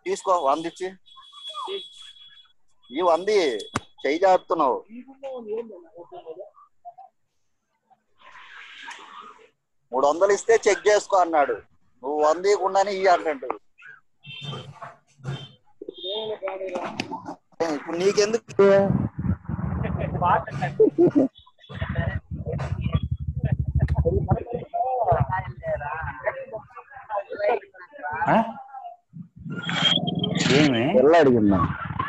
తీసుకో వంద ఇచ్చి ఈ వంది చెయ్యి జారుతున్నావు మూడు వందలు ఇస్తే చెక్ చేసుకో అన్నాడు నువ్వు వంద ఇవ్వకుండానే ఇయ్యి అంటాడు ఇప్పుడు నీకెందుకు ఆ? ఏమి పిల్ల అడిగిందా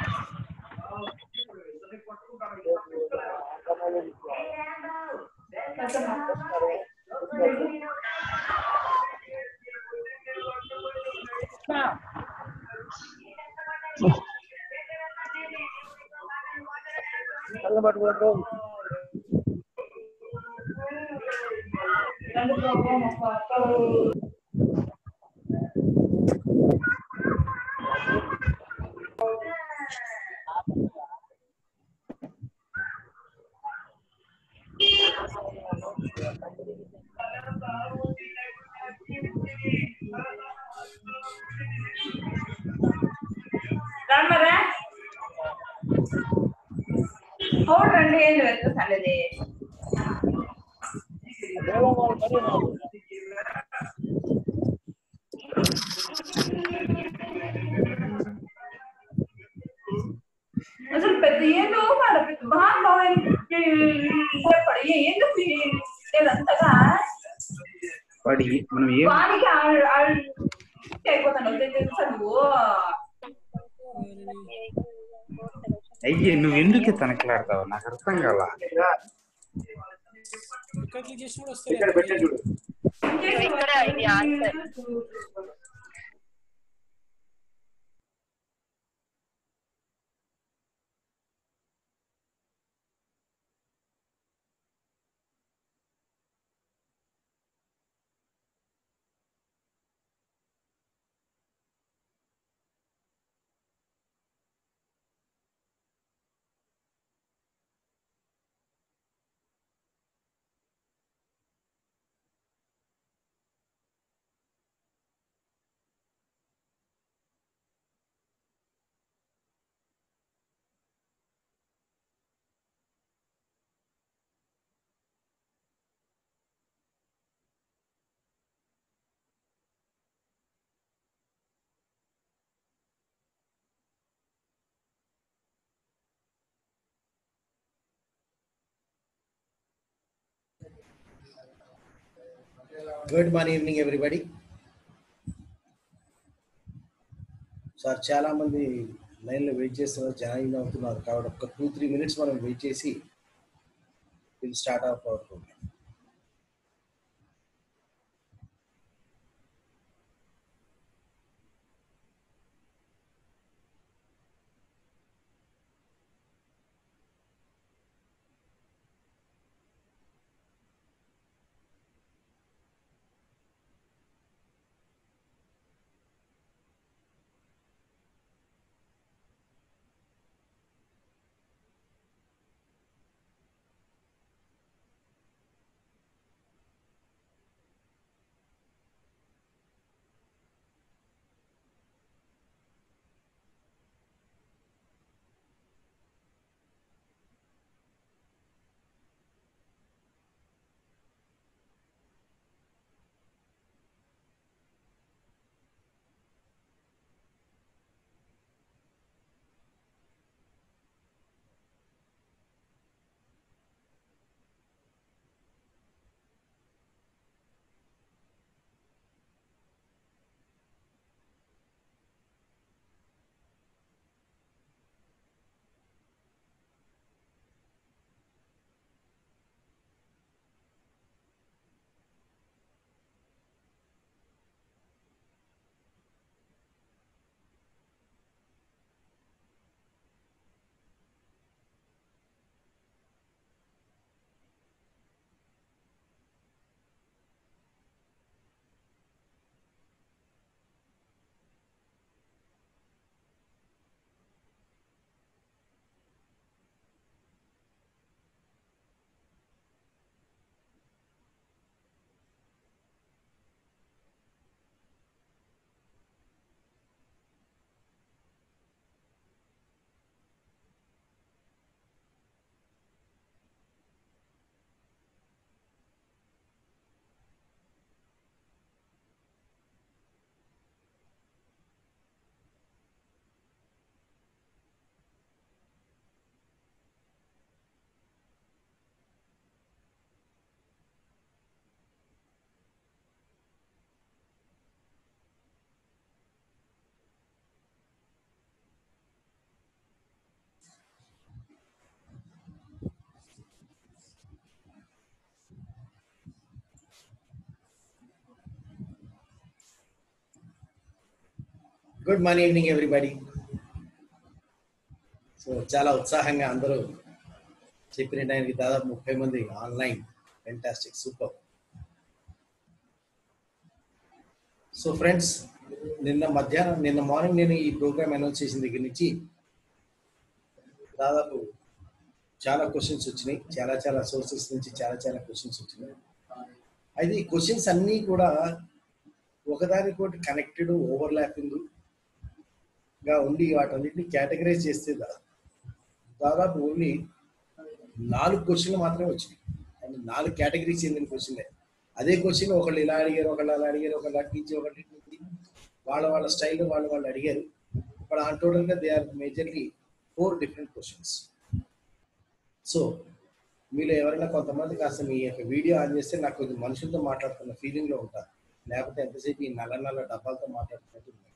రామరా చూడండి ఏంటి వెతుకుతాండి అసలు పెద్ద ఏందో మాట పెద్ద మహానుభావం పడి ఎందుకు ఇదంతగా వాడి మనం ఏం వానికి అయిపోతాను తెలుసా నువ్వు అయ్యే నువ్వు ఎందుకు తనకలాడతావు నాకు అర్థం కాల ఇక్కడ క్లిక్ చేసి కూడా వస్తాయి ఇక్కడ ఇది answer good morning evening everybody sir చాలా మంది లైన్లో వెయిట్ చేస్తున్నారు జాయిన్ అవుతున్నారు కాబట్టి ఒక టూ త్రీ మినిట్స్ మనం వెయిట్ చేసి will start of our program good morning evening everybody so చాలా ఉత్సాహంగా అందరూ చెప్పిన టైంకి దాదాపు ముప్పై మంది online fantastic super so friends నిన్న మధ్యాహ్నం నిన్న మార్నింగ్ నేను ఈ ప్రోగ్రామ్ అనౌన్స్ చేసిన దగ్గర నుంచి దాదాపు చాలా క్వశ్చన్స్ వచ్చినాయి చాలా చాలా సోర్సెస్ నుంచి చాలా చాలా క్వశ్చన్స్ వచ్చినాయి అయితే ఈ క్వశ్చన్స్ అన్నీ కూడా ఒకదానికోటి కనెక్టెడ్ ఓవర్లాపింగ్ గా ఉండి వాటన్నిటిని కేటగరైజ్ చేస్తే దా- దాదాపు ఓన్లీ నాలుగు క్వశ్చన్లు మాత్రమే వచ్చినాయి అంటే నాలుగు కేటగిరీస్ చెందిన క్వశ్చన్లే అదే క్వశ్చన్ ఒకళ్ళు ఇలా అడిగారు ఒకళ్ళు అలా అడిగారు ఒకళ్ళు అటు నుంచి ఒకళ్ళు ఇటు నుంచి వాళ్ళ వాళ్ళ స్టైల్లో వాళ్ళు వాళ్ళు అడిగారు ఇప్పుడు ఆ టోటల్గా they are majorly four different questions so మీలో ఎవరైనా కొంతమంది కాస్త మీ యొక్క వీడియో ఆన్ చేస్తే నాకు కొంచెం మనుషులతో మాట్లాడుతున్న ఫీలింగ్లో ఉంటారు లేకపోతే ఎంతసేపు ఈ నల్ల నల్ల డబ్బాలతో మాట్లాడుతున్నట్టు ఉంది.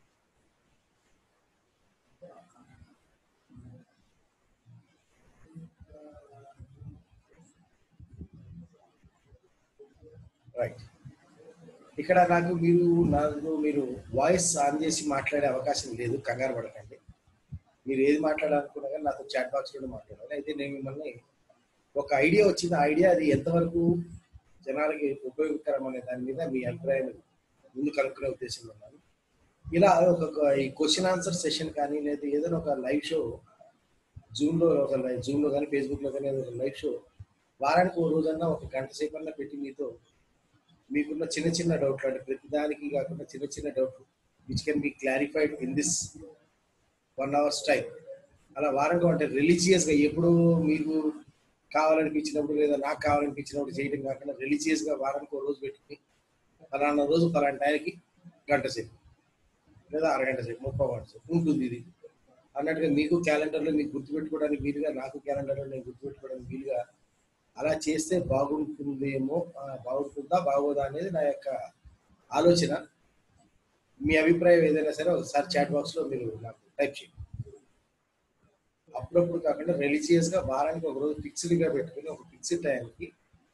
రైట్ ఇక్కడ నాకు మీరు నాకు మీరు వాయిస్ ఆన్ చేసి మాట్లాడే అవకాశం లేదు కంగారు పడకండి మీరు ఏది మాట్లాడాలనుకున్నా కానీ నాతో చాట్ బాక్స్లో మాట్లాడాలి అయితే నేను మిమ్మల్ని ఒక ఐడియా వచ్చింది ఆ ఐడియా అది ఎంతవరకు జనాలకి ఉపయోగకరం అనే దాని మీద మీ అభిప్రాయం ముందు కనుక్కునే ఉద్దేశంలో ఉన్నాను ఇలా ఒక ఒక ఈ క్వశ్చన్ ఆన్సర్ సెషన్ కానీ లేదా ఏదైనా ఒక లైవ్ షో జూమ్లో ఒక జూమ్లో కానీ ఫేస్బుక్లో కానీ ఏదో ఒక లైవ్ షో వారానికి ఓ రోజన్నా ఒక గంట సేపు అన్నా పెట్టి మీతో మీకున్న చిన్న చిన్న డౌట్లు అంటే ప్రతిదానికి కాకుండా చిన్న చిన్న డౌట్లు which can be clarified in this one hours time అలా వారంగా అంటే రిలీజియస్గా ఎప్పుడు మీకు కావాలనిపించినప్పుడు లేదా నాకు కావాలనిపించినప్పుడు చేయడం కాకుండా రిలీజియస్గా వారానికి ఒక రోజు పెట్టుకుని ఫలానా రోజు ఫలానా టైంకి గంట సేపు లేదా అరగంట సేపు ముప్పై గంట సేపు ఉంటుంది ఇది అన్నట్టుగా మీకు క్యాలెండర్లో మీకు గుర్తుపెట్టుకోవడానికి వీలుగా నాకు క్యాలెండర్లో నేను గుర్తుపెట్టుకోవడానికి వీలుగా అలా చేస్తే బాగుంటుందేమో ఆ, బాగుంటుందా బాగోదా అనేది నా యొక్క ఆలోచన మీ అభిప్రాయం ఏదైనా సరే ఒకసారి చాట్ బాక్స్లో మీరు నాకు టైప్ చేయండి అప్పుడప్పుడు కాకుండా రిలీజియస్ గా వారానికి ఒక రోజు ఫిక్స్డ్ గా పెట్టుకుని ఒక ఫిక్స్డ్ టైంకి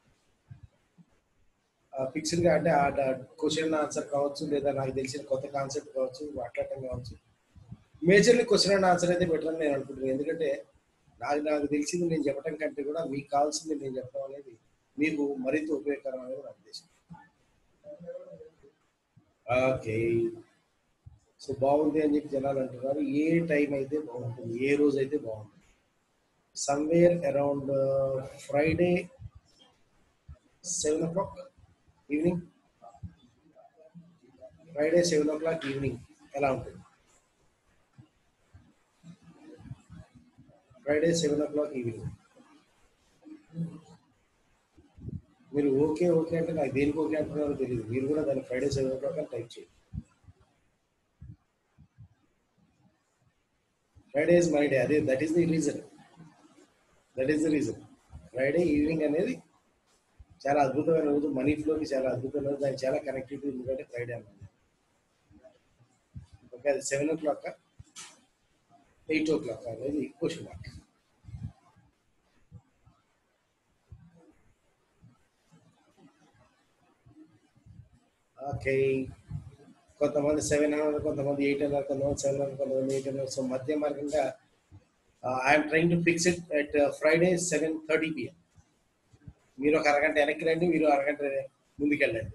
ఫిక్స్డ్ గా అంటే ఆ క్వశ్చన్ ఆన్సర్ కావచ్చు లేదా నాకు తెలిసిన కొత్త కాన్సెప్ట్ కావచ్చు మాట్లాడటం కావచ్చు మేజర్లీ క్వశ్చన్ అండ్ ఆన్సర్ అయితే బెటర్ అని నేను అనుకుంటున్నాను ఎందుకంటే నాకు నాకు తెలిసింది నేను చెప్పడం కంటే కూడా మీకు కావాల్సింది నేను చెప్పడం అనేది మీకు మరింత ఉపయోగకరం అనేది నా ఉద్దేశం ఓకే సో బాగుంది అని చెప్పి జనాలు అంటున్నారు ఏ టైం అయితే బాగుంటుంది ఏ రోజు అయితే బాగుంటుంది somewhere around Friday seven o'clock evening Friday seven o'clock evening ఎలా ఉంటుంది Friday seven o'clock evening మీరు ఓకే ఓకే అంటే నాకు దేనికి ఓకే అంటున్నారో తెలియదు మీరు కూడా దాన్ని ఫ్రైడే సెవెన్ ఓ క్లాక్ అని టైప్ చేయండి ఫ్రైడే ఇస్ మై డే అదే that is the reason that is the reason Friday evening అనేది చాలా అద్భుతమైన రోజు మనీ ఫ్లోకి చాలా అద్భుతమైన రోజు దానికి చాలా కనెక్టివిటీ ఉంది కాబట్టి ఫ్రైడే అన్నది ఓకే అది seven o'clock eight o'clock అనేది క్వశ్చన్ మార్క్ ఓకే కొంతమంది సెవెన్ హండ్రెడ్ కొంతమంది ఎయిట్ హండ్రెడ్ కొంతమంది సెవెన్ హండ్రెడ్ కొంతమంది ఎయిట్ హండ్రెడ్ సో మధ్య మార్గంగా I'm trying to fix it at Friday seven thirty PM మీరు ఒక అరగంట వెనక్కి రండి మీరు అరగంట ముందుకెళ్ళండి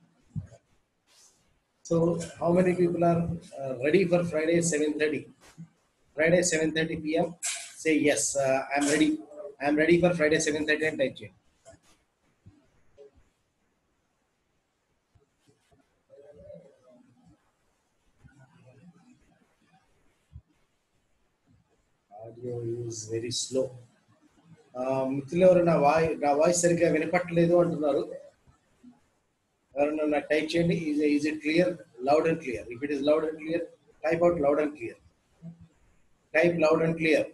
so how many people are ready for Friday seven thirty Friday seven thirty PM say yes I'm ready I'm ready for Friday seven thirty అని type చేయండి ఆడియో ఈజ్ వెరీ స్లో మిత్రులు ఎవరు నా వాయి నా వాయిస్ సరిగ్గా వినపట్టలేదు అంటున్నారు ఎవరన్నా నాకు టైప్ చేయండి is is it clear loud and clear if it is loud and clear type out loud and clear type loud and clear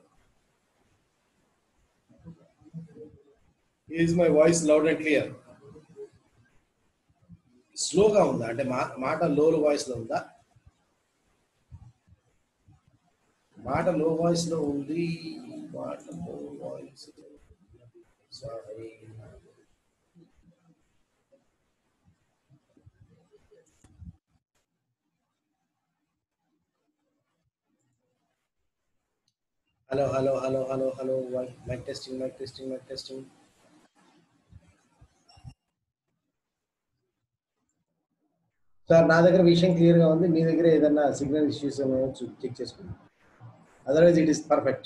is my voice loud and clear స్లోగా ఉందా అంటే మా మాట లో వాయిస్ లో ఉందా మాట low voice లో ఉంది మాట low voice sorry hello hello hello hello hello mic testing mic testing mic testing sir నా దగ్గర విషయం క్లియర్ గా ఉంది మీ దగ్గర ఏదైనా సిగ్నల్ ఇష్యూస్ ఏమైనా చెక్ చేసుకోండి otherwise it is perfect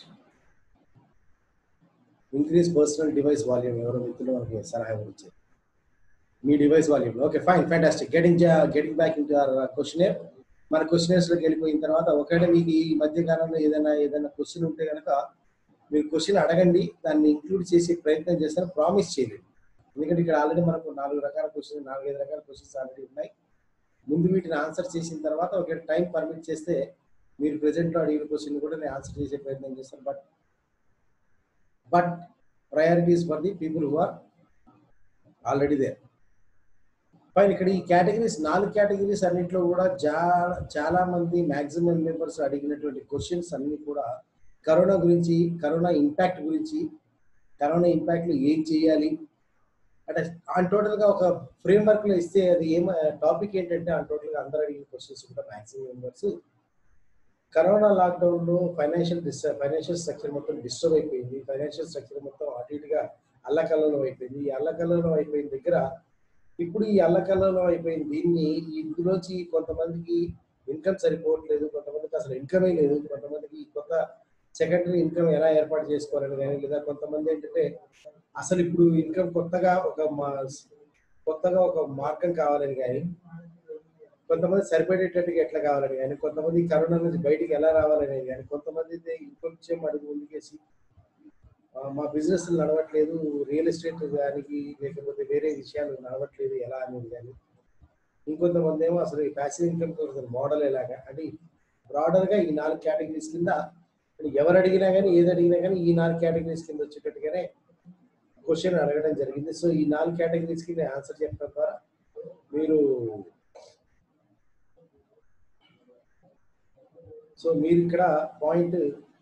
increase personal device volume ఎవరో వ్యక్తులు మనకి సలహా ఇచ్చారు మీ device volume okay fine fantastic getting getting back in question మన క్వశ్చనర్స్ లోకి వెళ్ళిపోయిన తర్వాత ఒకవేళ మీకు ఈ మధ్య కాలంలో ఏదైనా ఏదైనా క్వశ్చన్ ఉంటే కనుక మీరు క్వశ్చన్ అడగండి దాన్ని ఇంక్లూడ్ చేసే ప్రయత్నం చేస్తాను ప్రామిస్ చేయలేదు ఎందుకంటే ఇక్కడ ఆల్రెడీ మనకు నాలుగు రకాల క్వశ్చన్ నాలుగైదు రకాల క్వశ్చన్స్ ఆల్రెడీ ఉన్నాయి ముందు వీటిని ఆన్సర్ చేసిన తర్వాత ఒక టైం పర్మిట్ చేస్తే మీరు present లో అడిగిన క్వశ్చన్ కూడా నేను ఆన్సర్ చేసే ప్రయత్నం చేస్తాను but but priorities for the people who are already there fine ఇక్కడ ఈ కేటగిరీస్ నాలుగు కేటగిరీస్ అన్నింటిలో కూడా చాలా చాలా మంది మాక్సిమం మెంబర్స్ అడిగినటువంటి క్వశ్చన్స్ అన్ని కూడా కరోనా గురించి కరోనా ఇంపాక్ట్ గురించి కరోనా ఇంపాక్ట్ లో ఏం చేయాలి అంటే ఆన్ టోటల్ గా ఒక ఫ్రేమ్ వర్క్ లో ఇస్తే అది ఏం టాపిక్ ఏంటంటే ఆన్ టోటల్ గా అందరు అడిగిన క్వశ్చన్స్ కూడా మాక్సిమం మెంబర్స్ కరోనా లాక్డౌన్ లో ఫైనాన్షియల్ ఫైనాన్షియల్ స్ట్రక్చర్ మొత్తం డిస్టర్బ్ అయిపోయింది ఫైనాన్షియల్ స్ట్రక్చర్ మొత్తం అటు ఇటుగా అల్లకల్లోలం అయిపోయింది ఈ అల్లకల్లోలం అయిపోయిన దగ్గర ఇప్పుడు ఈ అల్లకల్లోలం అయిపోయిన దీన్ని ఇందులోంచి కొంతమందికి ఇన్కమ్ సరిపోవట్లేదు కొంతమందికి అసలు ఇన్కమే లేదు కొంతమందికి ఈ కొత్త సెకండరీ ఇన్కమ్ ఎలా ఏర్పాటు చేసుకోవాలని కానీ లేదా కొంతమంది ఏంటంటే అసలు ఇప్పుడు ఇన్కమ్ కొత్తగా ఒక మా- కొత్తగా ఒక మార్గం కావాలని కానీ కొంతమంది సరిపడేటట్టుగా ఎట్లా కావాలని కానీ కొంతమంది కరోనా నుంచి బయటికి ఎలా రావాలని కానీ కొంతమంది అయితే ఇంకొంచెం అడుగు ముందుకేసి ఆ, మా బిజినెస్ నడవట్లేదు రియల్ ఎస్టేట్ దానికి లేకపోతే వేరే విషయాలు నడవట్లేదు ఎలా అనేది కానీ ఇంకొంతమంది ఏమో అసలు ఈ ప్యాసివ్ ఇన్కమ్ మోడల్ ఎలాగా అంటే బ్రాడర్ గా ఈ నాలుగు కేటగిరీస్ కింద ఎవరు అడిగినా కానీ ఏది అడిగినా కానీ ఈ నాలుగు కేటగిరీస్ కింద వచ్చేటట్టుగానే క్వశ్చన్ అడగడం జరిగింది సో ఈ నాలుగు కేటగిరీస్ కి నేను ఆన్సర్ చెప్పడం ద్వారా మీరు సో మీరు ఇక్కడ పాయింట్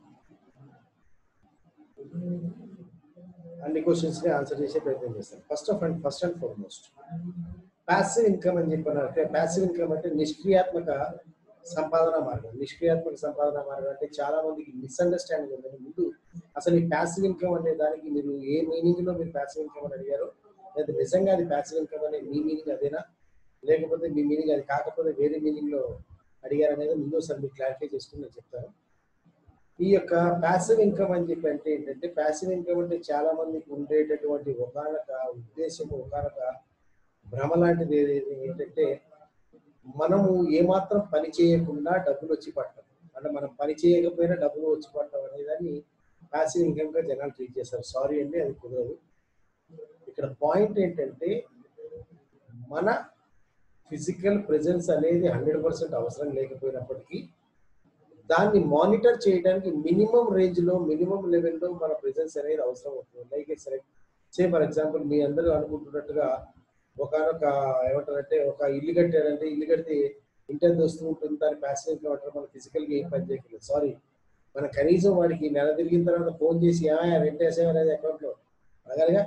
అన్ని క్వశ్చన్స్ ని ఆన్సర్ చేసే ప్రయత్నం చేస్తాను first of and first and foremost passive income అని చెప్పినారంటే ప్యాసివ్ ఇన్కమ్ అంటే నిష్క్రియాత్మక సంపాదన మార్గం నిష్క్రియాత్మక సంపాదన మార్గం అంటే చాలా మందికి మిస్అండర్స్టాండింగ్ ఉంది ముందు అసలు ఈ ప్యాసివ్ ఇన్కమ్ అనే దానికి మీరు ఏ మీనింగ్ లో మీరు ప్యాసివ్ ఇన్కమ్ అని అడిగారు లేదా నిజంగా అది ప్యాసివ్ ఇన్కమ్ అనే మీ మీనింగ్ అదేనా లేకపోతే మీ మీనింగ్ అది కాకపోతే వేరే మీనింగ్ లో అడిగారు అనేది ముందు ఒకసారి మీరు క్లారిఫై చేసుకుని నేను చెప్తాను ఈ యొక్క ప్యాసివ్ ఇన్కమ్ అని చెప్పి అంటే ఏంటంటే ప్యాసివ్ ఇన్కమ్ అంటే చాలా మందికి ఉండేటటువంటి ఒకనొక ఉద్దేశం ఒకనొక భ్రమ లాంటిది ఏది- ఏంటంటే మనము ఏమాత్రం పని చేయకుండా డబ్బులు వచ్చి పట్టడం అంటే మనం పని చేయకపోయినా డబ్బులు వచ్చి పట్టడం అనేదాన్ని ప్యాసివ్ ఇన్కమ్ గా జనాలు ట్రీట్ చేస్తారు సారీ అండి అది కుదరదు ఇక్కడ పాయింట్ ఏంటంటే మన ఫిజికల్ ప్రెజెన్స్ అనేది హండ్రెడ్ పర్సెంట్ అవసరం లేకపోయినప్పటికీ దాన్ని మానిటర్ చేయడానికి మినిమం రేంజ్ లో మినిమం లెవెల్లో మన ప్రెజెన్స్ అనేది అవసరం అవుతుంది లైక్ సరే సే ఫర్ ఎగ్జాంపుల్ మీ అందరూ అనుకుంటున్నట్టుగా ఒకనొక ఏమంటారంటే ఒక ఇల్లు కట్టారంటే ఇల్లు కడితే ఇంటర్ వస్తూ ఉంటుంది దాని ప్యాసివ్ ఇన్కమ్ అంటారు మన ఫిజికల్ గా ఏం పని చేయట్లేదు సారీ మన కనీసం వాడికి నెల తిరిగిన తర్వాత ఫోన్ చేసి ఏమైనా రెంట్ వేసేవా అనేది అకౌంట్ లో అడగాలిగా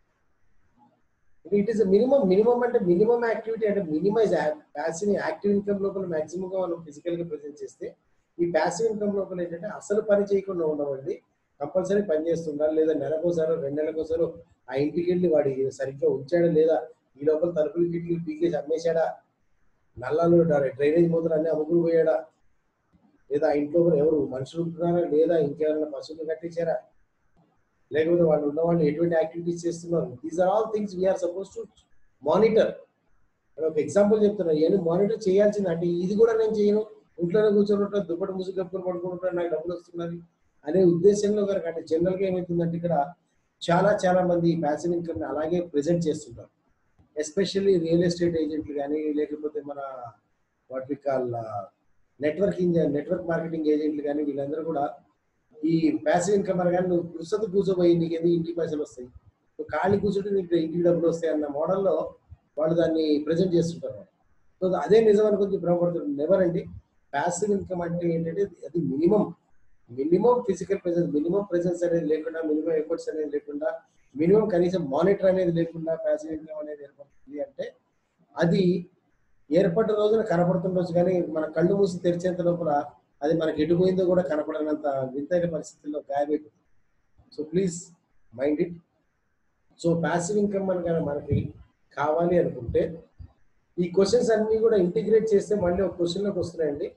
ఇట్ ఈస్ మినిమం మినిమం అంటే మినిమం యాక్టివిటీ అంటే మినిమైజ్ ప్యాసివ్ యాక్టివ్ ఇన్కమ్ లోపల మాక్సిమం గా మనం ఫిజికల్ గా ప్రెజెంట్ చేస్తే ఈ ప్యాసివ్ ఇన్కమ్ లోపల ఏంటంటే అసలు పని చేయకుండా ఉండవండి కంపల్సరీ పని చేస్తుండాలి లేదా నెలకోసారో రెండు నెలకోసారో ఆ ఇంటికి వెళ్ళి వాడి సరిగ్గా ఉంచాడా లేదా ఈ లోపల తలుపులు కిటికీలు పీకేసి అమ్మేశాడా నల్లాలు డ్రైనేజ్ మూతలు అన్ని అమ్ముకుని పోయాడా లేదా ఆ ఇంట్లో కూడా ఎవరు మనుషులు ఉంటున్నారా లేదా ఇంకేమైనా పశువులు కట్టించారా లేకపోతే వాళ్ళు ఉన్న వాళ్ళు ఎటువంటి యాక్టివిటీస్ చేస్తున్నారు these are all things we're suppose to monitor ఒక ఎగ్జాంపుల్ చెప్తున్నా ఇవన్నీ మానిటర్ చేయాల్సింది అంటే ఇది కూడా నేను చేయను ఇంట్లోనే కూర్చొని ఉంటాను దుప్పటి ముసుగు కప్పుకొని పడుకుంటాను నాకు డబ్బులు వస్తున్నది అనే ఉద్దేశంలో కనుక అంటే జనరల్ గా ఏమవుతుందంటే ఇక్కడ చాలా చాలా మంది ప్యాసివ్ ఇన్కమ్ అలాగే ప్రెజెంట్ చేస్తుంటారు ఎస్పెషల్లీ రియల్ ఎస్టేట్ ఏజెంట్లు కానీ లేకపోతే మన వాటి కాల్ నెట్వర్కింగ్ నెట్వర్క్ మార్కెటింగ్ ఏజెంట్లు కానీ వీళ్ళందరూ కూడా ఈ ప్యాసివ్ ఇన్కమ్ అనగానే నువ్వు పుస్తకం కూర్చోబోయి నీకు ఎందుకు ఇంటికి పైసలు వస్తాయి నువ్వు ఖాళీ కూర్చుంటే నీకు ఇంటికి డబ్బులు వస్తాయి అన్న మోడల్లో వాళ్ళు దాన్ని ప్రజెంట్ చేస్తుంటారు సో అదే నిజం అని కొంచెం భ్రమపడుతుంది నెవర్ అండి ప్యాసివ్ ఇన్కమ్ అంటే ఏంటంటే అది minimum minimum physical presence minimum presence అనేది లేకుండా మినిమం ఎఫర్ట్స్ అనేది లేకుండా మినిమం కనీసం మానిటర్ అనేది లేకుండా ప్యాసివ్ ఇన్కమ్ అనేది ఏర్పడుతుంది అంటే అది ఏర్పడిన రోజున కనపడుతున్న రోజు కానీ మన కళ్ళు మూసి తెరిచేంత లోపల అది మనకి ఎటు పోయిందో కూడా కనపడనంత వింతైన పరిస్థితుల్లో గాయపెట్టింది so please mind it so passive income మనకి మనకి కావాలి అనుకుంటే ఈ క్వశ్చన్స్ అన్ని కూడా ఇంటిగ్రేట్ చేస్తే మళ్ళీ ఒక క్వశ్చన్లోకి వస్తున్నాయండి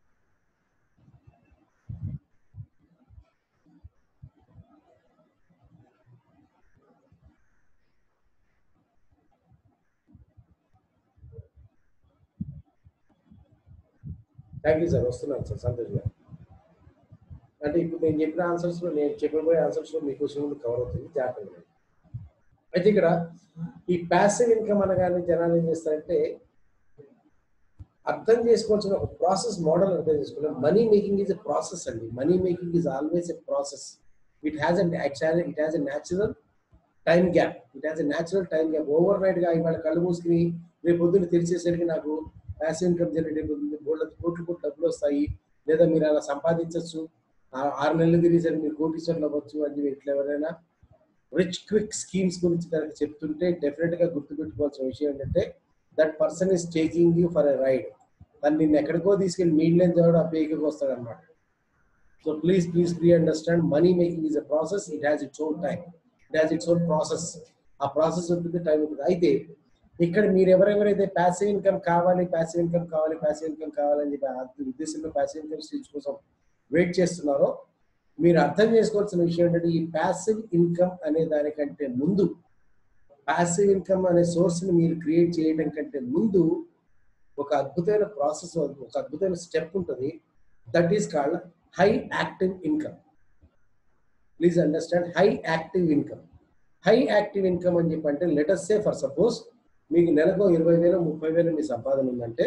థ్యాంక్ యూ సార్ వస్తున్నాను సార్ సంతోష్ గారు అంటే ఇప్పుడు నేను చెప్పిన ఆన్సర్స్ లో నేను చెప్పబోయే ఆన్సర్స్ లో మీ క్వశ్చన్ కూడా కవర్ అవుతుంది జాగ్రత్తగా వినండి. అయితే ఇక్కడ ఈ ప్యాసివ్ ఇన్కమ్ అనగానే జనాలు ఏం చేస్తారంటే అర్థం చేసుకోవాల్సిన ఒక ప్రాసెస్ మోడల్ అర్థం చేసుకోవాలి money making is a process అండి money making is always a process it has and actual it has a natural time gap it has a natural time gap overnight గా ఇవాళ కళ్ళు మూసుకుని రేపు పొద్దున్న తెరిచేసరికి నాకు ప్యాసివ్ ఇన్కమ్ జనరేట్ అయిపోతుంది బోళ్ళ కోట్లు కోట్లు డబ్బులు వస్తాయి లేదా మీరు అలా సంపాదించవచ్చు ఆరు నెలలు తిరిగేసరికి మీరు కోటీశ్వర్లు అవ్వచ్చు అని చెప్పి ఇట్లా ఎవరైనా రిచ్ క్విక్ స్కీమ్స్ గురించి కనుక చెప్తుంటే డెఫినెట్ గా గుర్తుపెట్టుకోవాల్సిన విషయం ఏంటంటే that person is taking you for a ride తను నిన్ను ఎక్కడికో తీసుకెళ్ళి నీళ్ళని చదవడం ఆ పేకి వస్తాడు అనమాట so please please plea understand money making is a process it has its own time it has its own process ఆ ప్రాసెస్ ఉంటుంది టైం ఉంటుంది అయితే ఇక్కడ మీరు ఎవరెవరైతే ప్యాసివ్ ఇన్కమ్ కావాలి ప్యాసివ్ ఇన్కమ్ కావాలి ప్యాసివ్ ఇన్కమ్ కావాలని చెప్పి ఆ ఉద్దేశంలో ప్యాసివ్ ఇన్కమ్ స్టీల్స్ కోసం వెయిట్ చేస్తున్నారో మీరు అర్థం చేసుకోవాల్సిన విషయం ఏంటంటే ఈ ప్యాసివ్ ఇన్కమ్ అనే దానికంటే ముందు ప్యాసివ్ ఇన్కమ్ అనే సోర్స్ ని మీరు క్రియేట్ చేయడం కంటే ముందు ఒక అద్భుతమైన ప్రాసెస్ ఒక అద్భుతమైన స్టెప్ ఉంటుంది that is called high active income please understand high active income high active income అని చెప్పి అంటే లెటస్ సే ఫర్ సపోజ్ మీకు నెలకు ఇరవై వేలు ముప్పై వేలు మీ సంపాదన ఉందంటే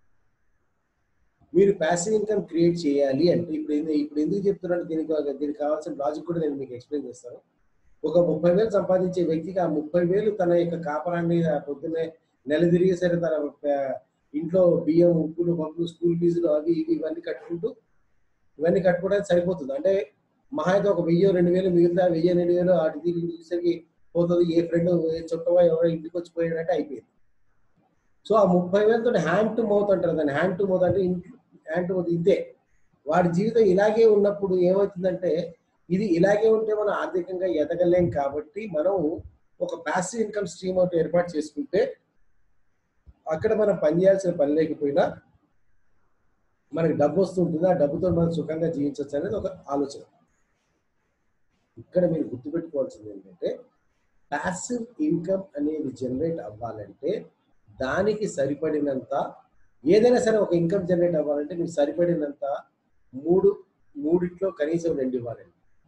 మీరు ప్యాసివ్ ఇన్కమ్ క్రియేట్ చేయాలి అంటే ఇప్పుడు ఏంది- ఇప్పుడు ఎందుకు చెప్తున్నాను దీనికి దీనికి కావాల్సిన లాజిక్ కూడా నేను మీకు ఎక్స్ప్లెయిన్ చేస్తాను ఒక ముప్పై వేలు సంపాదించే వ్యక్తికి ఆ ముప్పై వేలు తన యొక్క కాపరాన్ని ఆ పొద్దున్నే నెల తిరిగి సరే తన ఆ, ఇంట్లో బియ్యం ఉప్పులు పప్పులు స్కూల్ ఫీజులు అవి ఇవి ఇవన్నీ కట్టుకుంటూ ఇవన్నీ కట్టుకోవడానికి సరిపోతుంది అంటే మహా అయితే ఒక వెయ్యి రెండు వేలు మిగిలితే వెయ్యి రెండు వేలు అటు తిరిగి చూసేసరికి పోతుంది ఏ ఫ్రెండ్ ఏ చుట్టమో ఎవరో ఇంటికి వచ్చి పోయినట్టే అయిపోయింది సో ఆ ముప్పై వేలతో హ్యాండ్ టు మౌత్ అంటారు దాన్ని హ్యాండ్ టు మౌత్ అంటే హ్యాండ్ టు మౌత్ ఇదే వాడి జీవితం ఇలాగే ఉన్నప్పుడు ఏమవుతుందంటే ఇది ఇలాగే ఉంటే మనం ఆర్థికంగా ఎదగలేం కాబట్టి మనం ఒక ప్యాసివ్ ఇన్కమ్ స్ట్రీమ్ ఒకటి ఏర్పాటు చేసుకుంటే అక్కడ మనం పనిచేయాల్సిన పని లేకపోయినా మనకి డబ్బు వస్తుంటుంది ఆ డబ్బుతో మనం సుఖంగా జీవించవచ్చు అనేది ఒక ఆలోచన ఇక్కడ మీరు గుర్తుపెట్టుకోవాల్సింది ఏంటంటే ప్యాసివ్ ఇన్కమ్ అనేది జనరేట్ అవ్వాలంటే దానికి సరిపడినంత ఏదైనా సరే ఒక ఇన్కమ్ జనరేట్ అవ్వాలంటే మీకు సరిపడినంత మూడు మూడిట్లో కనీసం రెండు ఇవ్వాలండి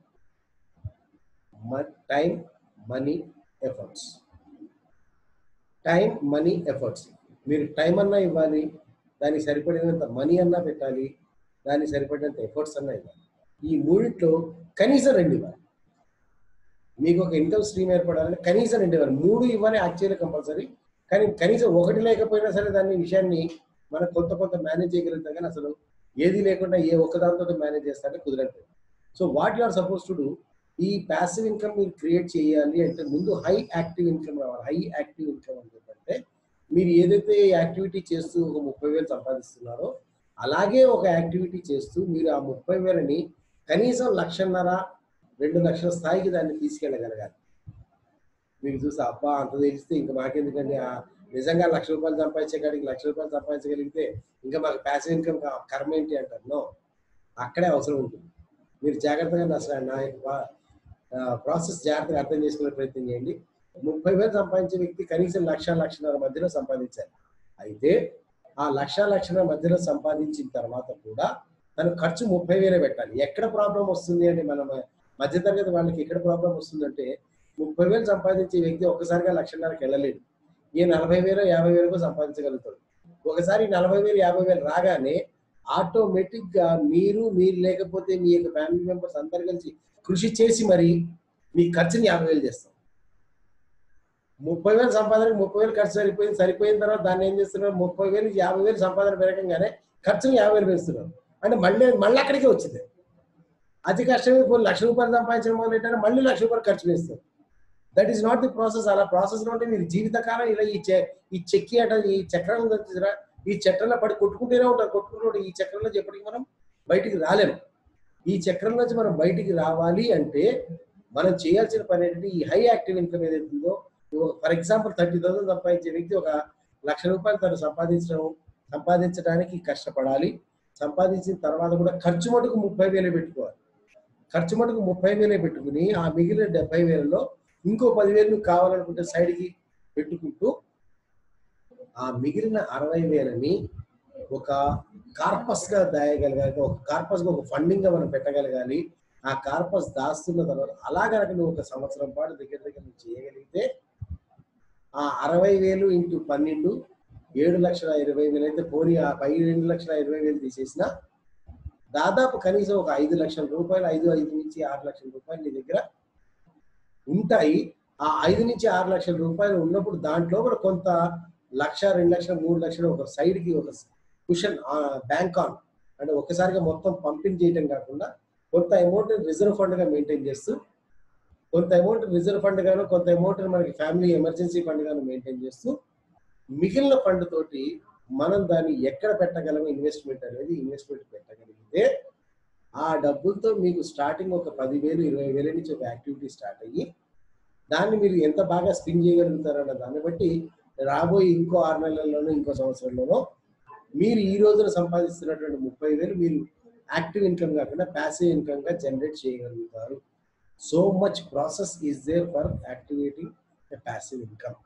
time money efforts time money efforts మీరు టైం అన్నా ఇవ్వాలి దానికి సరిపడినంత మనీ అన్నా పెట్టాలి దానికి సరిపడినంత ఎఫర్ట్స్ అన్నా ఇవ్వాలి ఈ మూడిట్లో కనీసం రెండు ఇవ్వాలి మీకు ఒక ఇన్కమ్ స్ట్రీమ్ ఏర్పడాలంటే కనీసం రెండు ఇవ్వాలి మూడు ఇవ్వాలి యాక్చువల్లీ కంపల్సరీ కానీ కనీసం ఒకటి లేకపోయినా సరే దాన్ని విషయాన్ని మనం కొంత కొంత మేనేజ్ చేయగలుగుతాం కానీ అసలు ఏది లేకుండా ఏ ఒక్కదాంతో మేనేజ్ చేస్తారంటే కుదరదు so what you are suppose to do ఈ ప్యాసివ్ ఇన్కమ్ మీరు క్రియేట్ చేయాలి అంటే ముందు హై యాక్టివ్ ఇన్కమ్ రావాలి హై యాక్టివ్ ఇన్కమ్ అని చెప్పంటే మీరు ఏదైతే యాక్టివిటీ చేస్తూ ఒక ముప్పై వేలు సంపాదిస్తున్నారో అలాగే ఒక యాక్టివిటీ చేస్తూ మీరు ఆ ముప్పై వేలని కనీసం లక్షన్నర రెండు లక్షల స్థాయికి దాన్ని తీసుకెళ్ళగలగాలి మీకు చూస్తే అబ్బా అంత తెలిస్తే ఇంకా మాకెందుకండి ఆ నిజంగా లక్ష రూపాయలు సంపాదించే కాడికి లక్ష రూపాయలు సంపాదించగలిగితే ఇంకా మాకు ప్యాసివ్ ఇన్కమ్ కర్మ ఏంటి అంటారు నో అక్కడే అవసరం ఉంటుంది మీరు జాగ్రత్తగా నా స- నా ప్రాసెస్ జాగ్రత్తగా అర్థం చేసుకునే ప్రయత్నం చేయండి ముప్పై వేలు సంపాదించే వ్యక్తి కనీసం లక్ష లక్షన్నర మధ్యలో సంపాదించాలి అయితే ఆ లక్ష లక్షన్నర మధ్యలో సంపాదించిన తర్వాత కూడా తను ఖర్చు ముప్పై వేలే పెట్టాలి ఎక్కడ ప్రాబ్లం వస్తుంది అని మనం మధ్యతరగతి వాళ్ళకి ఎక్కడ ప్రాబ్లం వస్తుందంటే ముప్పై వేలు సంపాదించే వ్యక్తి ఒక్కసారిగా లక్షన్నరకి వెళ్ళలేడు ఈ నలభై వేలు యాభై వేలకు సంపాదించగలుగుతాడు ఒకసారి నలభై వేలు యాభై వేలు రాగానే ఆటోమేటిక్ గా మీరు మీరు లేకపోతే మీ యొక్క ఫ్యామిలీ మెంబర్స్ అందరు కలిసి కృషి చేసి మరి మీ ఖర్చుని యాభై వేలు చేస్తాం ముప్పై వేలు సంపాదనకి ముప్పై వేలు ఖర్చు సరిపోయింది సరిపోయిన తర్వాత దాన్ని ఏం చేస్తున్నారు ముప్పై వేలు యాభై వేలు సంపాదన పెరగంగానే ఖర్చుని యాభై వేలు పెంచుతున్నారు అంటే మళ్ళీ మళ్ళీ అక్కడికే వచ్చింది అతి కష్టమే పోనీ లక్ష రూపాయలు సంపాదించడం మొదలెట్టారు మళ్ళీ లక్ష రూపాయలు ఖర్చు వేస్తారు that is not the process అలా ప్రాసెస్ లో ఉంటే మీరు జీవితకాలం ఇలా ఈ చె ఈ చెక్కి అట ఈ చక్రం చూసారా ఈ చక్రంలో పడి కొట్టుకుంటూనే ఉంటారు కొట్టుకుంటూ ఉంటారు. ఈ చక్రంలో చెప్పటికి మనం బయటికి రాలేము ఈ చక్రం నుంచి మనం బయటికి రావాలి అంటే మనం చేయాల్సిన పని ఏంటంటే ఈ హై యాక్టివ్ ఇన్కమ్ ఏదైతే ఉందో ఫర్ ఎగ్జాంపుల్ థర్టీ థౌసండ్ సంపాదించే వ్యక్తి ఒక లక్ష రూపాయలు తను సంపాదించడం సంపాదించడానికి కష్టపడాలి సంపాదించిన తర్వాత కూడా ఖర్చు మటుకు ముప్పై వేలే పెట్టుకోవాలి ఖర్చు మటుకు ముప్పై వేలే పెట్టుకుని ఆ మిగిలిన డెబ్బై వేలలో ఇంకో పదివేలు నువ్వు కావాలనుకుంటే సైడ్కి పెట్టుకుంటూ ఆ మిగిలిన అరవై వేలని ఒక కార్పస్ గా దాయగలగాలి ఒక కార్పస్ గా ఒక ఫండింగ్ గా మనం పెట్టగలగాలి ఆ కార్పస్ దాస్తున్న తర్వాత అలా కనుక నువ్వు ఒక సంవత్సరం పాటు దగ్గర దగ్గర నువ్వు చేయగలిగితే ఆ అరవై వేలు ఇంటూ పన్నెండు ఏడు లక్షల ఇరవై వేలు అయితే పోనీ ఆ పై రెండు లక్షల ఇరవై వేలు తీసేసిన దాదాపు కనీసం ఒక ఐదు లక్షల రూపాయలు ఐదు ఐదు నుంచి ఆరు లక్షల రూపాయలు నీ దగ్గర ఉంటాయి ఆ ఐదు నుంచి ఆరు లక్షల రూపాయలు ఉన్నప్పుడు దాంట్లో కూడా కొంత లక్ష రెండు లక్షలు మూడు లక్షలు ఒక సైడ్ కి ఒక కుషన్ బ్యాంక్ ఆన్ అంటే ఒక్కసారిగా మొత్తం పంపిణీ చేయటం కాకుండా కొంత అమౌంట్ రిజర్వ్ ఫండ్ గా మెయింటైన్ చేస్తూ కొంత అమౌంట్ రిజర్వ్ ఫండ్ గాను కొంత అమౌంట్ మనకి ఫ్యామిలీ ఎమర్జెన్సీ ఫండ్ గాను మెయింటైన్ చేస్తూ మిగిలిన ఫండ్ తోటి మనం దాన్ని ఎక్కడ పెట్టగలము ఇన్వెస్ట్మెంట్ అనేది ఇన్వెస్ట్మెంట్ పెట్టగలిగితే ఆ డబ్బులతో మీకు స్టార్టింగ్ ఒక పదివేలు ఇరవై వేల నుంచి ఒక యాక్టివిటీ స్టార్ట్ అయ్యి దాన్ని మీరు ఎంత బాగా స్పిన్ చేయగలుగుతారన్న దాన్ని బట్టి రాబోయే ఇంకో ఆరు నెలల్లోనో ఇంకో సంవత్సరంలోనో మీరు ఈ రోజున సంపాదిస్తున్నటువంటి ముప్పై వేలు మీరు యాక్టివ్ ఇన్కమ్ కాకుండా ప్యాసివ్ ఇన్కమ్ గా జనరేట్ చేయగలుగుతారు so much process is there for activating a passive income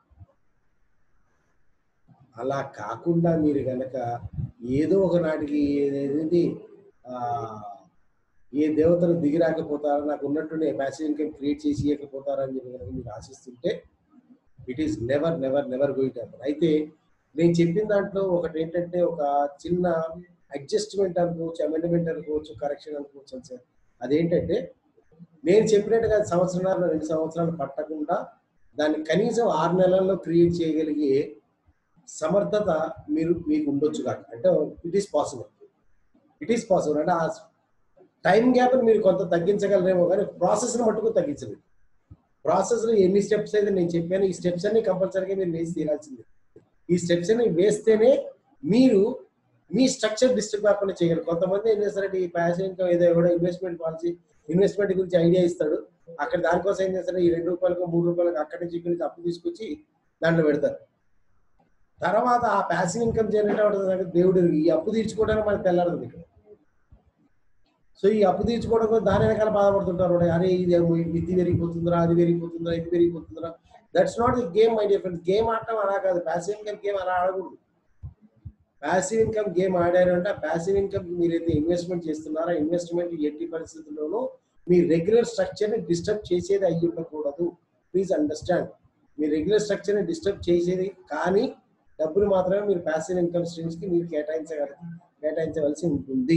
అలా కాకుండా మీరు గనక ఏదో ఒక నాటికి ఏదేంటి ఆ, ఏ దేవతలు దిగి రాకపోతారో నాకు ఉన్నట్టుండే ప్యాసివ్ ఇన్కమ్ క్రియేట్ చేసి ఇవ్వకపోతారో అని చెప్పి కనుక మీరు ఆశిస్తుంటే it is never never never going to happen అయితే నేను చెప్పిన దాంట్లో ఒకటి ఏంటంటే ఒక చిన్న అడ్జస్ట్మెంట్ అనుకోవచ్చు అమెండ్మెంట్ అనుకోవచ్చు కరెక్షన్ అనుకోవచ్చు అని సార్ అదేంటంటే నేను చెప్పినట్టుగా సంవత్సరాలు రెండు సంవత్సరాలు పట్టకుండా దాన్ని కనీసం ఆరు నెలల్లో క్రియేట్ చేయగలిగే సమర్థత మీరు మీకు ఉండొచ్చు కాక అంటే it is possible it is possible అంటే ఆ టైం గ్యాప్ మీరు కొంత తగ్గించగలరేమో కానీ ప్రాసెస్ మట్టుకు తగ్గించలేదు ప్రాసెస్ లో ఎన్ని స్టెప్స్ అయితే నేను చెప్పాను ఈ స్టెప్స్ అన్ని కంపల్సరీగా మీరు వేసి తీరాల్సిందే ఈ స్టెప్స్ అన్ని వేస్తేనే మీరు మీ స్ట్రక్చర్ డిస్టర్బ్ కాకుండా చేయగలరు కొంతమంది ఏం చేస్తారంటే ఈ ప్యాసివ్ ఇన్కమ్ ఏదో ఎవడో ఇన్వెస్ట్మెంట్ పాలసీ ఇన్వెస్ట్మెంట్ గురించి ఐడియా ఇస్తాడు అక్కడ దానికోసం ఏం చేస్తారు ఈ రెండు రూపాయలకు మూడు రూపాయలకు అక్కడి నుంచి ఇక్కడి నుంచి అప్పు తీసుకొచ్చి దాంట్లో పెడతారు తర్వాత ఆ ప్యాసివ్ ఇన్కమ్ జనరేట్ అవుతుంది దేవుడు ఈ అప్పు తీర్చుకోవడానికి మనకు తెల్లారదు ఇక్కడ సో ఈ అప్పు తీర్చుకోవడం కోసం దాని వెనకాల బాధపడుతుంటారు అరే ఇది ఏమో ఇది పెరిగిపోతుందిరా అది పెరిగిపోతుందిరా ఇది పెరిగిపోతుందిరా that's not the game my dear friends game ఆడటం అలా కాదు ప్యాసివ్ ఇన్కమ్ గేమ్ అలా ఆడకూడదు ప్యాసివ్ ఇన్కమ్ గేమ్ ఆడారు అంటే ప్యాసివ్ ఇన్కమ్ మీరైతే ఇన్వెస్ట్మెంట్ చేస్తున్నారో ఇన్వెస్ట్మెంట్ ఎట్టి పరిస్థితుల్లోనూ మీ రెగ్యులర్ స్ట్రక్చర్ ని డిస్టర్బ్ చేసేది అయ్యి ఉండకూడదు ప్లీజ్ అండర్స్టాండ్ మీ రెగ్యులర్ స్ట్రక్చర్ ని డిస్టర్బ్ చేసేది కానీ డబ్బులు మాత్రమే మీరు ప్యాసివ్ ఇన్కమ్ స్ట్రీమ్స్ కి మీరు కేటాయించగల కేటాయించవలసి ఉంటుంది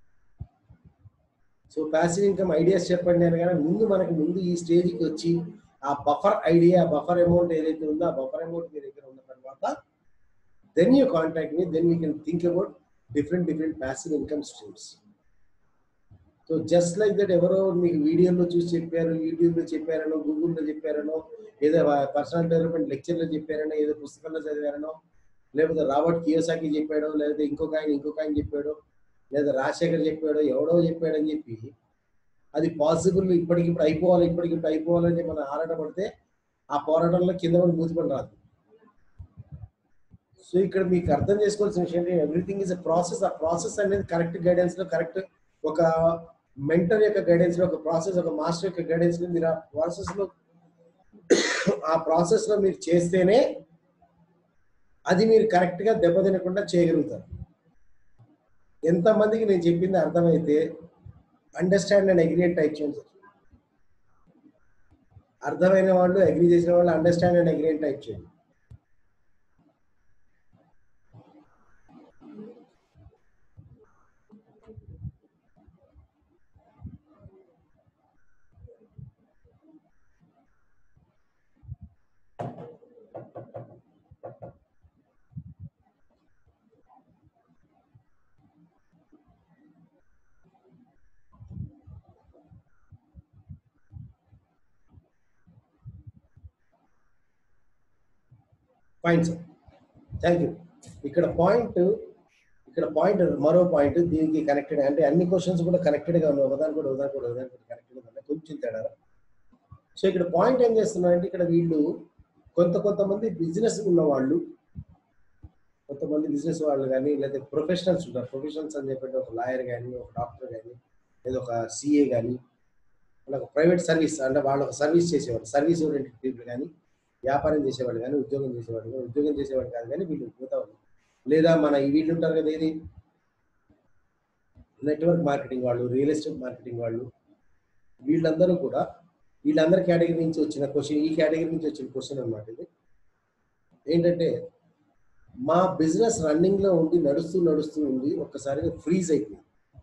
సో ప్యాసివ్ ఇన్కమ్ ఐడియాస్ చెప్పండి అని కానీ ముందు మనకి ముందు ఈ స్టేజ్కి వచ్చి ఆ బఫర్ ఐడియా బఫర్ అమౌంట్ ఏదైతే ఉందో ఆ బఫర్ అమౌంట్ మీ దగ్గర ఉన్న తర్వాత then you contact me then we can think about different different passive income streams so just like that ఎవరో మీకు వీడియోలో చూసి చెప్పారు యూట్యూబ్లో చెప్పారనో గూగుల్లో చెప్పారనో ఏదో పర్సనల్ డెవలప్మెంట్ లెక్చర్లో చెప్పారనో ఏదో పుస్తకంలో చదివారనో లేకపోతే రాబర్ట్ కియోసాకి చెప్పాడో లేకపోతే ఇంకొక ఆయన ఇంకొక ఆయన చెప్పాడో లేదా రాజశేఖర్ చెప్పాడో ఎవడో చెప్పాడని చెప్పి అది పాసిబుల్ ఇప్పటికిప్పుడు అయిపోవాలి ఇప్పటికిప్పుడు అయిపోవాలని మనం ఆరాటపడితే ఆ పోరాటంలో కింద పడి మూతిపడి రాదు సో ఇక్కడ మీకు అర్థం చేసుకోవాల్సిన విషయం ఎవ్రీథింగ్ ఇస్ అ ప్రాసెస్ ఆ ప్రాసెస్ అనేది కరెక్ట్ గైడెన్స్ లో కరెక్ట్ ఒక మెంటర్ యొక్క గైడెన్స్ లో ఒక ప్రాసెస్ ఒక మాస్టర్ యొక్క గైడెన్స్ లో మీరు ఆ ప్రాసెస్ లో ఆ ప్రాసెస్ లో మీరు చేస్తేనే అది మీరు కరెక్ట్ గా దెబ్బతినకుండా చేయగలుగుతారు ఎంతమందికి నేను చెప్పింది అర్థమైతే అండర్స్టాండ్ అండ్ అగ్రీ టైప్ చేయండి సార్ అర్థమైన వాళ్ళు అగ్రీ చేసిన వాళ్ళు అండర్స్టాండ్ అండ్ అగ్రీ టైప్ చేయండి ఫైన్ సార్ థ్యాంక్ యూ ఇక్కడ పాయింట్ ఇక్కడ పాయింట్ మరో పాయింట్ దీనికి కనెక్టెడ్ అంటే అన్ని క్వశ్చన్స్ కూడా కనెక్టెడ్ గా ఉన్నాయి ఒకదాని కూడా ఒకదాని కూడా ఒకదాని కూడా కనెక్టెడ్ గా ఉన్నాయి కొంచెం తేడా సో ఇక్కడ పాయింట్ ఏం చేస్తున్నారంటే ఇక్కడ వీళ్ళు కొంత కొంతమంది బిజినెస్ ఉన్న వాళ్ళు కొంతమంది బిజినెస్ వాళ్ళు కానీ లేదా ప్రొఫెషనల్స్ ఉంటారు ప్రొఫెషనల్స్ అని చెప్పండి ఒక లాయర్ కానీ ఒక డాక్టర్ కానీ లేదా ఒక సిఏ కానీ లేదా ఒక ప్రైవేట్ సర్వీస్ అంటే వాళ్ళు ఒక సర్వీస్ చేసేవాళ్ళు సర్వీస్ ఓరియంటెడ్ పీపుల్ కానీ వ్యాపారం చేసేవాళ్ళు కానీ ఉద్యోగం చేసేవాళ్ళు కానీ ఉద్యోగం చేసేవాళ్ళు కాదు కానీ వీళ్ళు మిగతా వాళ్ళు లేదా మన ఈ వీళ్ళు ఉంటారు కదా ఏది నెట్వర్క్ మార్కెటింగ్ వాళ్ళు రియల్ ఎస్టేట్ మార్కెటింగ్ వాళ్ళు వీళ్ళందరూ కూడా వీళ్ళందరి కేటగిరీ నుంచి వచ్చిన క్వశ్చన్ ఈ కేటగిరీ నుంచి వచ్చిన క్వశ్చన్ అనమాట ఇది ఏంటంటే మా బిజినెస్ రన్నింగ్ లో ఉండి నడుస్తూ నడుస్తూ ఉండి ఒక్కసారిగా ఫ్రీజ్ అయిపోయింది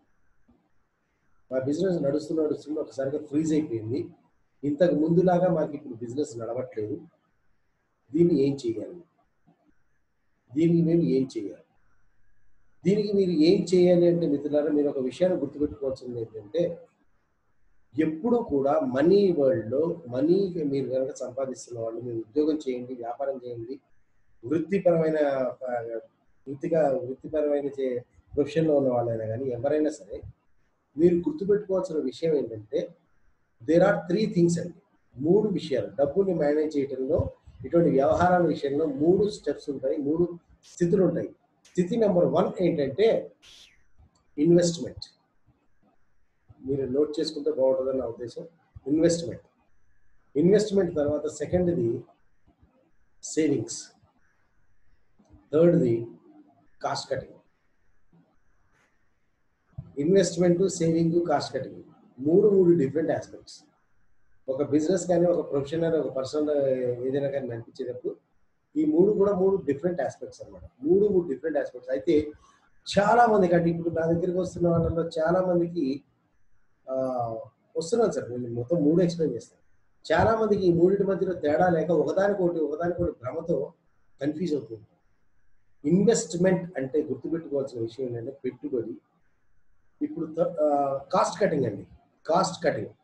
మా బిజినెస్ నడుస్తూ నడుస్తూ ఒకసారిగా ఫ్రీజ్ అయిపోయింది ఇంతకు ముందులాగా మాకు ఇప్పుడు బిజినెస్ నడవట్లేదు దీన్ని ఏం చేయాలి దీనికి మేము ఏం చేయాలి దీనికి మీరు ఏం చేయాలి అంటే మిత్రులారా మీరు ఒక విషయాన్ని గుర్తుపెట్టుకోవాల్సింది ఏంటంటే ఎప్పుడు కూడా మనీ వరల్డ్లో మనీ మీరు కనుక సంపాదిస్తున్న వాళ్ళు మీరు ఉద్యోగం చేయండి వ్యాపారం చేయండి వృత్తిపరమైన ఆ, వృత్తిగా వృత్తిపరమైన చే ప్రొఫెషన్లో ఉన్న వాళ్ళైనా కానీ ఎవరైనా సరే మీరు గుర్తుపెట్టుకోవాల్సిన విషయం ఏంటంటే దేర్ ఆర్ త్రీ థింగ్స్ అండి మూడు విషయాలు డబ్బుని మేనేజ్ చేయడంలో ఇటువంటి వ్యవహారాల విషయంలో మూడు స్టెప్స్ ఉంటాయి మూడు స్థితులు ఉంటాయి స్థితి నెంబర్ వన్ ఏంటంటే ఇన్వెస్ట్మెంట్ మీరు నోట్ చేసుకుంటే బాగుంటుందని నా ఉద్దేశం ఇన్వెస్ట్మెంట్ ఇన్వెస్ట్మెంట్ తర్వాత సెకండ్ది సేవింగ్స్ థర్డ్ది cost cutting investment saving cost cutting మూడు మూడు డిఫరెంట్ ఆస్పెక్ట్స్ ఒక బిజినెస్ కానీ ఒక ప్రొఫెషనల్ ఒక పర్సనల్ ఏదైనా కానీ నడిపించేటప్పుడు ఈ మూడు కూడా మూడు డిఫరెంట్ ఆస్పెక్ట్స్ అన్నమాట మూడు మూడు డిఫరెంట్ ఆస్పెక్ట్స్ అయితే చాలా మందికి అంటే ఇప్పుడు నా దగ్గరికి వస్తున్న వాళ్ళలో చాలా మందికి ఆ, వస్తున్నాను సార్ నేను మొత్తం మూడు ఎక్స్ప్లెయిన్ చేస్తాను చాలా మందికి ఈ మూడింటి మధ్యలో తేడా లేక ఒకదానికొకటి ఒకదానికొకటి భ్రమతో కన్ఫ్యూజ్ అవుతుంది ఇన్వెస్ట్మెంట్ అంటే గుర్తుపెట్టుకోవాల్సిన విషయం ఏంటంటే పెట్టుబడి ఇప్పుడు కాస్ట్ కటింగ్ అండి కాస్ట్ కటింగ్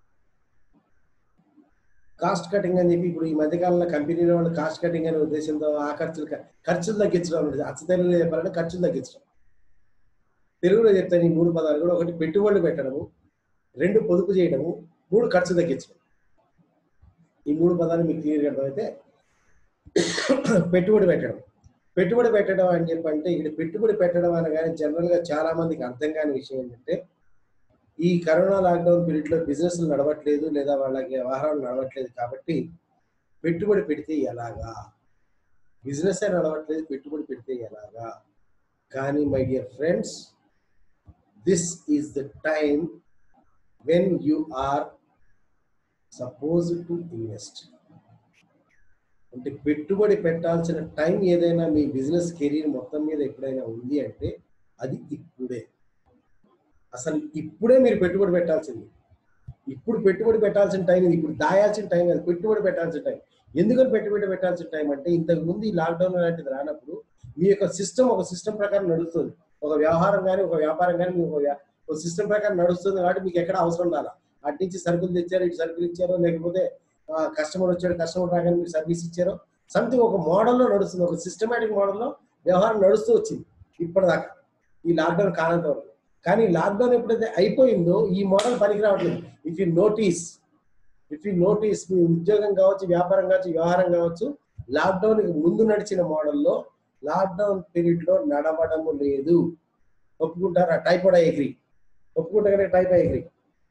కాస్ట్ కటింగ్ అని చెప్పి ఇప్పుడు ఈ మధ్యకాలంలో కంపెనీల వాళ్ళు కాస్ట్ కటింగ్ అనే ఉద్దేశంతో ఆ ఖర్చులు ఖర్చులు తగ్గించడం అనేది అచ్చ తెలుగులో చెప్పాలంటే ఖర్చులు తగ్గించడం తెలుగులో చెప్తాను ఈ మూడు పదాలు కూడా ఒకటి పెట్టుబడులు పెట్టడము రెండు పొదుపు చేయడము మూడు ఖర్చు తగ్గించడం ఈ మూడు పదాలు మీకు క్లియర్గా అర్థమైతే పెట్టుబడి పెట్టడం పెట్టుబడి పెట్టడం అని చెప్పంటే ఇక్కడ పెట్టుబడి పెట్టడం అనగానే జనరల్ గా చాలా మందికి అర్థం కాని విషయం ఏంటంటే ఈ కరోనా లాక్డౌన్ పీరియడ్ లో బిజినెస్ నడవట్లేదు లేదా వాళ్ళకి వ్యవహారాలు నడవట్లేదు కాబట్టి పెట్టుబడి పెడితే ఎలాగా బిజినెస్ నడవట్లేదు పెట్టుబడి పెడితే ఎలాగా కానీ my dear friends this is the time when you are suppose to invest అంటే పెట్టుబడి పెట్టాల్సిన టైం ఏదైనా మీ బిజినెస్ కెరీర్ మొత్తం మీద ఎప్పుడైనా ఉంది అంటే అది ఇప్పుడే అసలు ఇప్పుడే మీరు పెట్టుబడి పెట్టాల్సింది ఇప్పుడు పెట్టుబడి పెట్టాల్సిన టైం ఇది ఇప్పుడు దాయాల్సిన టైం అది పెట్టుబడి పెట్టాల్సిన టైం ఎందుకని పెట్టుబడి పెట్టాల్సిన టైం అంటే ఇంతకు ముందు ఈ లాక్డౌన్ లాంటిది రానప్పుడు మీ యొక్క సిస్టమ్ ఒక సిస్టమ్ ప్రకారం నడుస్తుంది ఒక వ్యవహారం కానీ ఒక వ్యాపారం కానీ మీకు ఒక వ్యా- ఒక సిస్టమ్ ప్రకారం నడుస్తుంది కాబట్టి మీకు ఎక్కడ అవసరం రాలా అటు నుంచి సరుకులు తెచ్చారు ఇటు సరుకులు ఇచ్చారో లేకపోతే కస్టమర్ వచ్చాడు కస్టమర్ రాగానే మీరు సర్వీస్ ఇచ్చారో సంథింగ్ ఒక మోడల్లో నడుస్తుంది ఒక సిస్టమేటిక్ మోడల్లో వ్యవహారం నడుస్తూ వచ్చింది ఇప్పటిదాకా ఈ లాక్డౌన్ కానంత వరకు కానీ లాక్డౌన్ ఎప్పుడైతే అయిపోయిందో ఈ మోడల్ పనికి రావట్లేదు if you notice if you notice మీ ఉద్యోగం కావచ్చు వ్యాపారం కావచ్చు వ్యవహారం కావచ్చు లాక్డౌన్ ముందు నడిచిన మోడల్లో లాక్డౌన్ పీరియడ్ లో నడవడము లేదు ఒప్పుకుంటారా టైప్ ఐ అగ్రి ఒప్పుకుంటారా టైప్ ఐ అగ్రి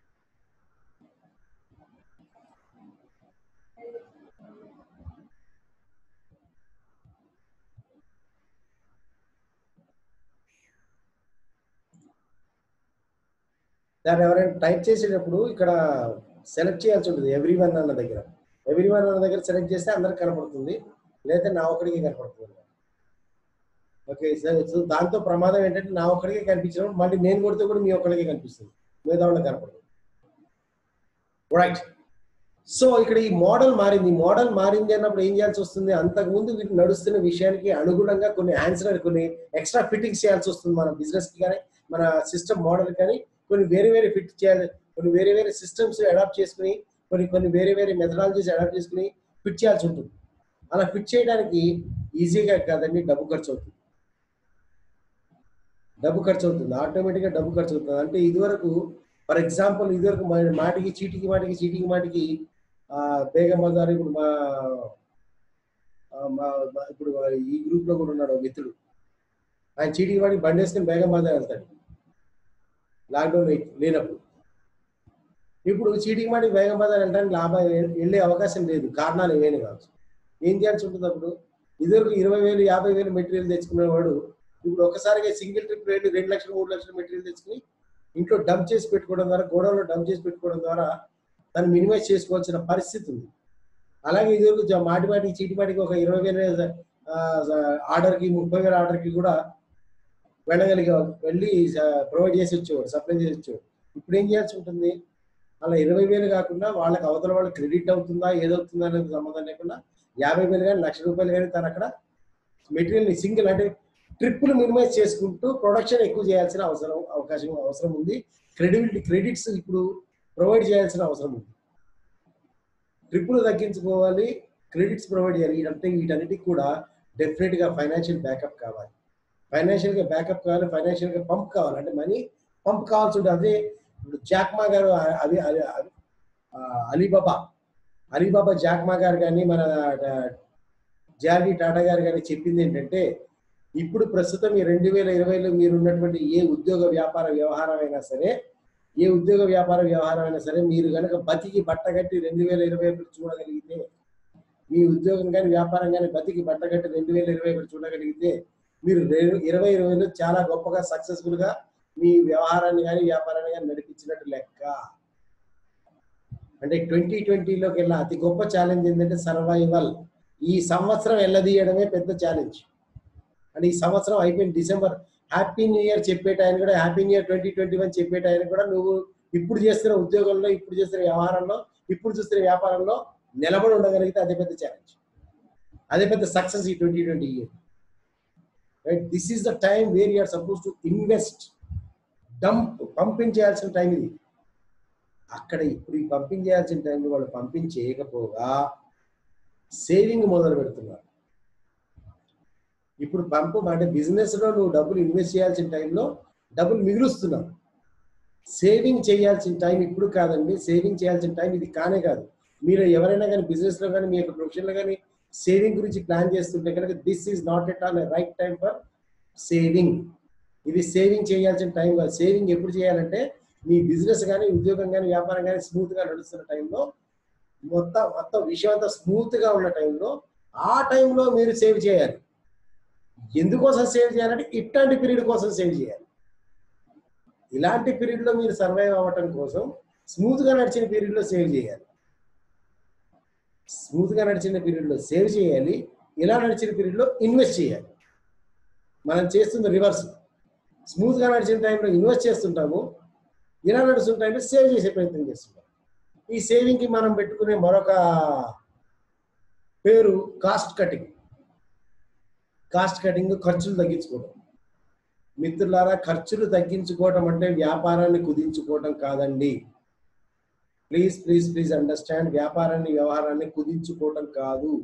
దాన్ని ఎవరైనా టైప్ చేసేటప్పుడు ఇక్కడ సెలెక్ట్ చేయాల్సి ఉంటుంది ఎవ్రీ వన్ అన్న దగ్గర ఎవ్రీ వన్ అన్న దగ్గర సెలెక్ట్ చేస్తే అందరికి కనపడుతుంది లేదా నా ఒక్కడికి కనపడుతుంది ఓకే సార్ సో దాంతో ప్రమాదం ఏంటంటే నా ఒక్కడికే కనిపించినప్పుడు మళ్ళీ నేను కొడితే కూడా మీ ఒక్కడికే కనిపిస్తుంది మిగతా వాళ్ళకి కనపడదు రైట్ సో ఇక్కడ ఈ మోడల్ మారింది ఈ మోడల్ మారింది అన్నప్పుడు ఏం చేయాల్సి వస్తుంది అంతకుముందు వీటి నడుస్తున్న విషయానికి అనుగుణంగా కొన్ని ఆన్సర్ కొన్ని ఎక్స్ట్రా ఫిట్టింగ్స్ చేయాల్సి వస్తుంది మన బిజినెస్ కి కానీ మన సిస్టమ్ మోడల్ కానీ కొన్ని వేరే వేరే ఫిట్ చేయాలి కొన్ని వేరే వేరే సిస్టమ్స్ అడాప్ట్ చేసుకుని కొన్ని కొన్ని వేరే వేరే మెథడాలజీస్ అడాప్ట్ చేసుకుని ఫిట్ చేయాల్సి ఉంటుంది అలా ఫిట్ చేయడానికి ఈజీగా కాదండి డబ్బు ఖర్చు అవుతుంది డబ్బు ఖర్చు అవుతుంది ఆటోమేటిక్గా డబ్బు ఖర్చు అవుతుంది అంటే ఇదివరకు ఫర్ ఎగ్జాంపుల్ ఇదివరకు మా- మాటికి చీటికి మాటికి చీటికి మాటికి ఆ, బేగం బజార్ ఇప్పుడు మా ఆ, మా- మా- ఇప్పుడు ఈ గ్రూప్ లో కూడా ఉన్నాడు ఒక మిత్రుడు ఆయన చీటికి మాటికి బండి వేసుకుని బేగం బజార్ వెళ్తాడు లాక్డౌన్ లేనప్పుడు ఇప్పుడు చీటికి మాటికి బేగం బజార్ వెళ్ళడానికి లాభం వెళ్ళే అవకాశం లేదు కారణాలు ఏమైనా కావచ్చు ఏం చేయాల్సి ఉంటుంది అప్పుడు ఇదివరకు ఇరవై వేలు యాభై వేలు మెటీరియల్ తెచ్చుకునేవాడు ఇప్పుడు ఒకసారిగా సింగిల్ ట్రిప్ వెళ్ళి రెండు లక్షలు మూడు లక్షల మెటీరియల్ తెచ్చుకుని ఇంట్లో డంప్ చేసి పెట్టుకోవడం ద్వారా గోడౌన్లో డంప్ చేసి పెట్టుకోవడం ద్వారా దాన్ని మినిమైజ్ చేసుకోవాల్సిన పరిస్థితి ఉంది అలాగే ఇదివరకు జ- మాటి మాటికి చీటి మాటికి ఒక ఇరవై వేల ఆర్డర్కి ముప్పై వేల ఆర్డర్కి కూడా వెళ్ళగలిగే వెళ్ళి ప్రొవైడ్ చేసి వచ్చేవాడు సప్లై చేసి వచ్చేవాడు ఇప్పుడు ఏం చేయాల్సి ఉంటుంది అలా ఇరవై వేలు కాకుండా వాళ్ళకి అవతల వాళ్ళు క్రెడిట్ అవుతుందా ఏదవుతుందా అనేది సంబంధం లేకుండా యాభై వేలు కానీ లక్ష రూపాయలు కానీ తను అక్కడ మెటీరియల్ సింగిల్ అంటే ట్రిప్పులు మినిమైజ్ చేసుకుంటూ ప్రొడక్షన్ ఎక్కువ చేయాల్సిన అవసరం అవకాశం అవసరం ఉంది క్రెడిబిలిటీ క్రెడిట్స్ ఇప్పుడు ప్రొవైడ్ చేయాల్సిన అవసరం ఉంది ట్రిప్పులు తగ్గించుకోవాలి క్రెడిట్స్ ప్రొవైడ్ చేయాలి అంటే వీటన్నిటికి కూడా డెఫినెట్ గా ఫైనాన్షియల్ బ్యాకప్ కావాలి ఫైనాన్షియల్ గా బ్యాకప్ కావాలి ఫైనాన్షియల్ గా పంప్ కావాలి అంటే మనీ పంప్ కావాల్సి ఉంటుంది అదే ఇప్పుడు జాక్మా గారు అవి అవి- అవి- ఆ, అలీబాబా అలీబాబా జాక్మా గారు కానీ మన జార్వి టాటా గారు కానీ చెప్పింది ఏంటంటే ఇప్పుడు ప్రస్తుతం ఈ రెండు వేల ఇరవైలో మీరు ఉన్నటువంటి ఏ ఉద్యోగ వ్యాపార వ్యవహారం అయినా సరే ఏ ఉద్యోగ వ్యాపార వ్యవహారం అయినా సరే మీరు కనుక బతికి బట్టగట్టి రెండు వేల ఇరవై ఒకటి చూడగలిగితే మీ ఉద్యోగం కానీ వ్యాపారం కానీ బతికి బట్టగట్టి రెండు వేల ఇరవై ఒకటి చూడగలిగితే మీరు రె- ఇరవై ఇరవైలో చాలా గొప్పగా సక్సెస్ఫుల్ గా మీ వ్యవహారాన్ని కానీ వ్యాపారాన్ని కానీ నడిపించినట్టు లెక్క అంటే ట్వంటీ ట్వంటీలోకి వెళ్ళిన అతి గొప్ప ఛాలెంజ్ ఏంటంటే సర్వైవల్ ఈ సంవత్సరం వెళ్ళదీయడమే పెద్ద ఛాలెంజ్ అంటే ఈ సంవత్సరం అయిపోయింది డిసెంబర్ హ్యాపీ న్యూ ఇయర్ చెప్పే టైం కూడా happy new year twenty twenty one చెప్పే టైం కూడా నువ్వు ఇప్పుడు చేస్తున్న ఉద్యోగంలో ఇప్పుడు చేస్తున్న వ్యవహారంలో ఇప్పుడు చూస్తున్న వ్యాపారంలో నిలబడి ఉండగలిగితే అదే పెద్ద ఛాలెంజ్ అదే పెద్ద సక్సెస్ ఈ twenty twenty year right this is the time where you are suppose to invest dump pumping చేయాల్సిన టైం ఇది అక్కడ ఇప్పుడు ఈ పంపింగ్ చేయాల్సిన టైంలో వాళ్ళు పంపింగ్ చేయకపోగా సేవింగ్ మొదలు పెడుతున్నారు ఇప్పుడు పంపు అంటే బిజినెస్ లో నువ్వు డబ్బులు ఇన్వెస్ట్ చేయాల్సిన టైంలో డబ్బులు మిగులుస్తున్నావు సేవింగ్ చేయాల్సిన టైం ఇప్పుడు కాదండి సేవింగ్ చేయాల్సిన టైం ఇది కానే కాదు మీరు ఎవరైనా కానీ బిజినెస్ లో కానీ మీ యొక్క ప్రొఫెషన్ లో కానీ సేవింగ్ గురించి ప్లాన్ చేస్తుంటే కనుక this is not at all right time for saving ఇది సేవింగ్ చేయాల్సిన టైం కాదు సేవింగ్ ఎప్పుడు చేయాలంటే మీ బిజినెస్ కానీ ఉద్యోగం కానీ వ్యాపారం కానీ స్మూత్ గా నడుస్తున్న టైంలో మొత్తం మొత్తం విషయం అంతా స్మూత్ గా ఉన్న టైంలో ఆ టైంలో మీరు సేవ్ చేయాలి ఎందుకోసం సేవ్ చేయాలంటే ఇట్లాంటి పీరియడ్ కోసం సేవ్ చేయాలి ఇలాంటి పీరియడ్ లో మీరు సర్వైవ్ అవ్వటం కోసం స్మూత్ గా నడిచిన పీరియడ్ లో సేవ్ చేయాలి స్మూత్ గా నడిచిన పీరియడ్ లో సేవ్ చేయాలి ఇలా నడిచిన పీరియడ్ లో ఇన్వెస్ట్ చేయాలి మనం చేస్తుంది రివర్స్ స్మూత్ గా నడిచిన టైంలో ఇన్వెస్ట్ చేస్తుంటాము ఇలా నడుస్తున్న టైంలో సేవ్ చేసే ప్రయత్నం చేస్తుంటాం ఈ సేవింగ్ కి మనం పెట్టుకునే మరొక పేరు కాస్ట్ కటింగ్ కాస్ట్ కటింగ్ ఖర్చులు తగ్గించుకోవడం మిత్రులారా ఖర్చులు తగ్గించుకోవడం అంటే వ్యాపారాన్ని కుదించుకోవడం కాదండి ప్లీజ్ ప్లీజ్ ప్లీజ్ అండర్స్టాండ్ వ్యాపారాన్ని వ్యవహారాన్ని కుదించుకోవడం కాదు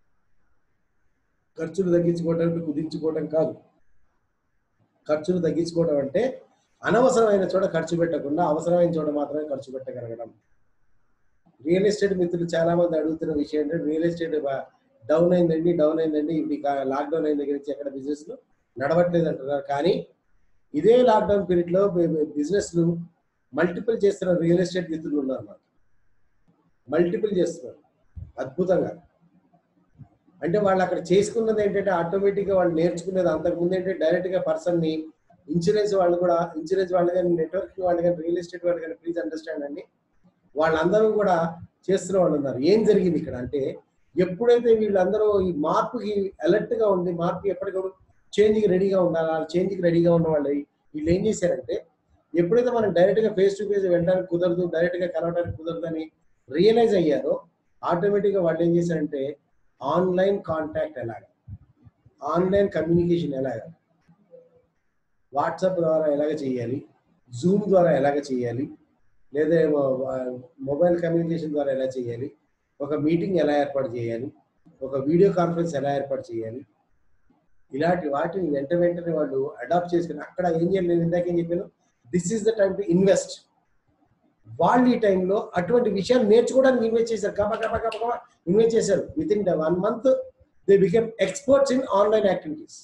ఖర్చులు తగ్గించుకోవడానికి కుదించుకోవడం కాదు ఖర్చులు తగ్గించుకోవడం అంటే అనవసరమైన చోట ఖర్చు పెట్టకుండా అవసరమైన చోట మాత్రమే ఖర్చు పెట్టగలగడం రియల్ ఎస్టేట్ మిత్రులు చాలా మంది అడుగుతున్న విషయం ఏంటంటే రియల్ ఎస్టేట్ డౌన్ అయిందండి డౌన్ అయిందండి ఇప్పుడు లాక్డౌన్ అయిన దగ్గర నుంచి ఎక్కడ బిజినెస్ నడవట్లేదు అంటున్నారు కానీ ఇదే లాక్డౌన్ పీరియడ్ లో బిజినెస్ లు మల్టిపుల్ చేస్తున్న రియల్ ఎస్టేట్ మిత్రులు ఉన్నారు మాకు మల్టిపుల్ చేస్తున్నారు అద్భుతంగా అంటే వాళ్ళు అక్కడ చేసుకున్నది ఏంటంటే ఆటోమేటిక్ గా వాళ్ళు నేర్చుకునేది అంతకుముందు ఏంటంటే డైరెక్ట్ గా పర్సన్ ని ఇన్సూరెన్స్ వాళ్ళు కూడా ఇన్సూరెన్స్ వాళ్ళు కానీ నెట్వర్క్ వాళ్ళు కానీ రియల్ ఎస్టేట్ వాళ్ళు కానీ ప్లీజ్ అండర్స్టాండ్ అండి వాళ్ళందరూ కూడా చేస్తున్న వాళ్ళు ఉన్నారు ఏం జరిగింది ఇక్కడ అంటే ఎప్పుడైతే వీళ్ళందరూ ఈ మార్పుకి అలర్ట్ గా ఉండి మార్పు ఎప్పటికప్పుడు చేంజ్కి రెడీగా ఉండాలి ఆ చేంజ్కి రెడీగా ఉన్న వాళ్ళు వీళ్ళు ఏం చేశారంటే ఎప్పుడైతే మనం డైరెక్ట్ గా ఫేస్ టు ఫేస్ వెళ్ళడానికి కుదరదు డైరెక్ట్ గా కలవడానికి కుదరదు అని రియలైజ్ అయ్యారో ఆటోమేటిక్ గా వాళ్ళు ఏం చేశారంటే ఆన్లైన్ కాంటాక్ట్ ఎలాగ ఆన్లైన్ కమ్యూనికేషన్ ఎలాగ వాట్సాప్ ద్వారా ఎలాగ చేయాలి జూమ్ ద్వారా ఎలాగ చేయాలి లేదా మొబైల్ కమ్యూనికేషన్ ద్వారా ఎలా చేయాలి ఒక మీటింగ్ ఎలా ఏర్పాటు చేయాలి ఒక వీడియో కాన్ఫరెన్స్ ఎలా ఏర్పాటు చేయాలి ఇలాంటి వాటిని వెంట వెంటనే వాళ్ళు అడాప్ట్ చేసుకుని అక్కడ ఏం చేయాలి నేను ఇందాక ఏం చెప్పాను this is the time to invest వాళ్ళు ఈ టైంలో అటువంటి విషయాలు నేర్చుకోవడానికి ఇన్వెస్ట్ చేశారు కబ కబ కబ కబ ఇన్వెస్ట్ చేశారు with in one month they became experts in online activities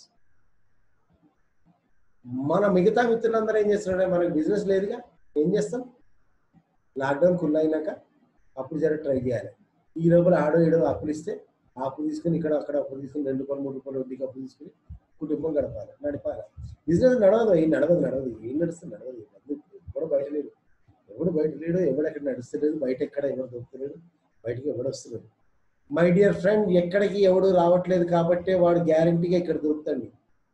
మన మిగతా మిత్రులందరూ ఏం చేస్తున్నారంటే మనకి బిజినెస్ లేదుగా ఏం చేస్తాం లాక్డౌన్ కుల్ అయినాక అప్పుడు జర ట్రై చేయాలి ఈ లోపల ఆడో ఏడో అప్పులు ఇస్తే ఆ అప్పు తీసుకుని ఇక్కడ అక్కడ అప్పు తీసుకుని రెండు రూపాయలు మూడు రూపాయలు వడ్డీకి అప్పు తీసుకుని కుటుంబం గడపాలి నడపాలి బిజినెస్ నడవదు ఏం నడవదు నడవదు ఏం నడుస్తుంది నడవదు ఎవడు బయట లేడు ఎవడు బయట లేడు ఎవడు ఎక్కడ నడుస్తలేడు బయట ఎక్కడ ఎవరు దొరుకుతలేడు బయటకి ఎవడు వస్తలేడు మై డియర్ ఫ్రెండ్ ఎక్కడికి ఎవడు రావట్లేదు కాబట్టే వాడు గ్యారంటీగా ఇక్కడ దొరుకుతాడు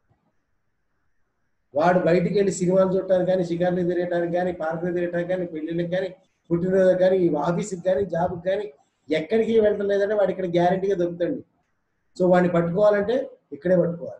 వాడు బయటికి వెళ్ళి సినిమాలు చూడటానికి కానీ షికార్లు తిరగటానికి కానీ పార్కులు తిరగటానికి కానీ పెళ్లిళ్ళకి కానీ పుట్టినరోజు కానీ ఆఫీస్కి కానీ జాబ్కి కానీ ఎక్కడికి వెళ్ళడం లేదంటే వాడు ఇక్కడ గ్యారంటీగా దొరుకుతాడు సో వాడిని పట్టుకోవాలంటే ఇక్కడే పట్టుకోవాలి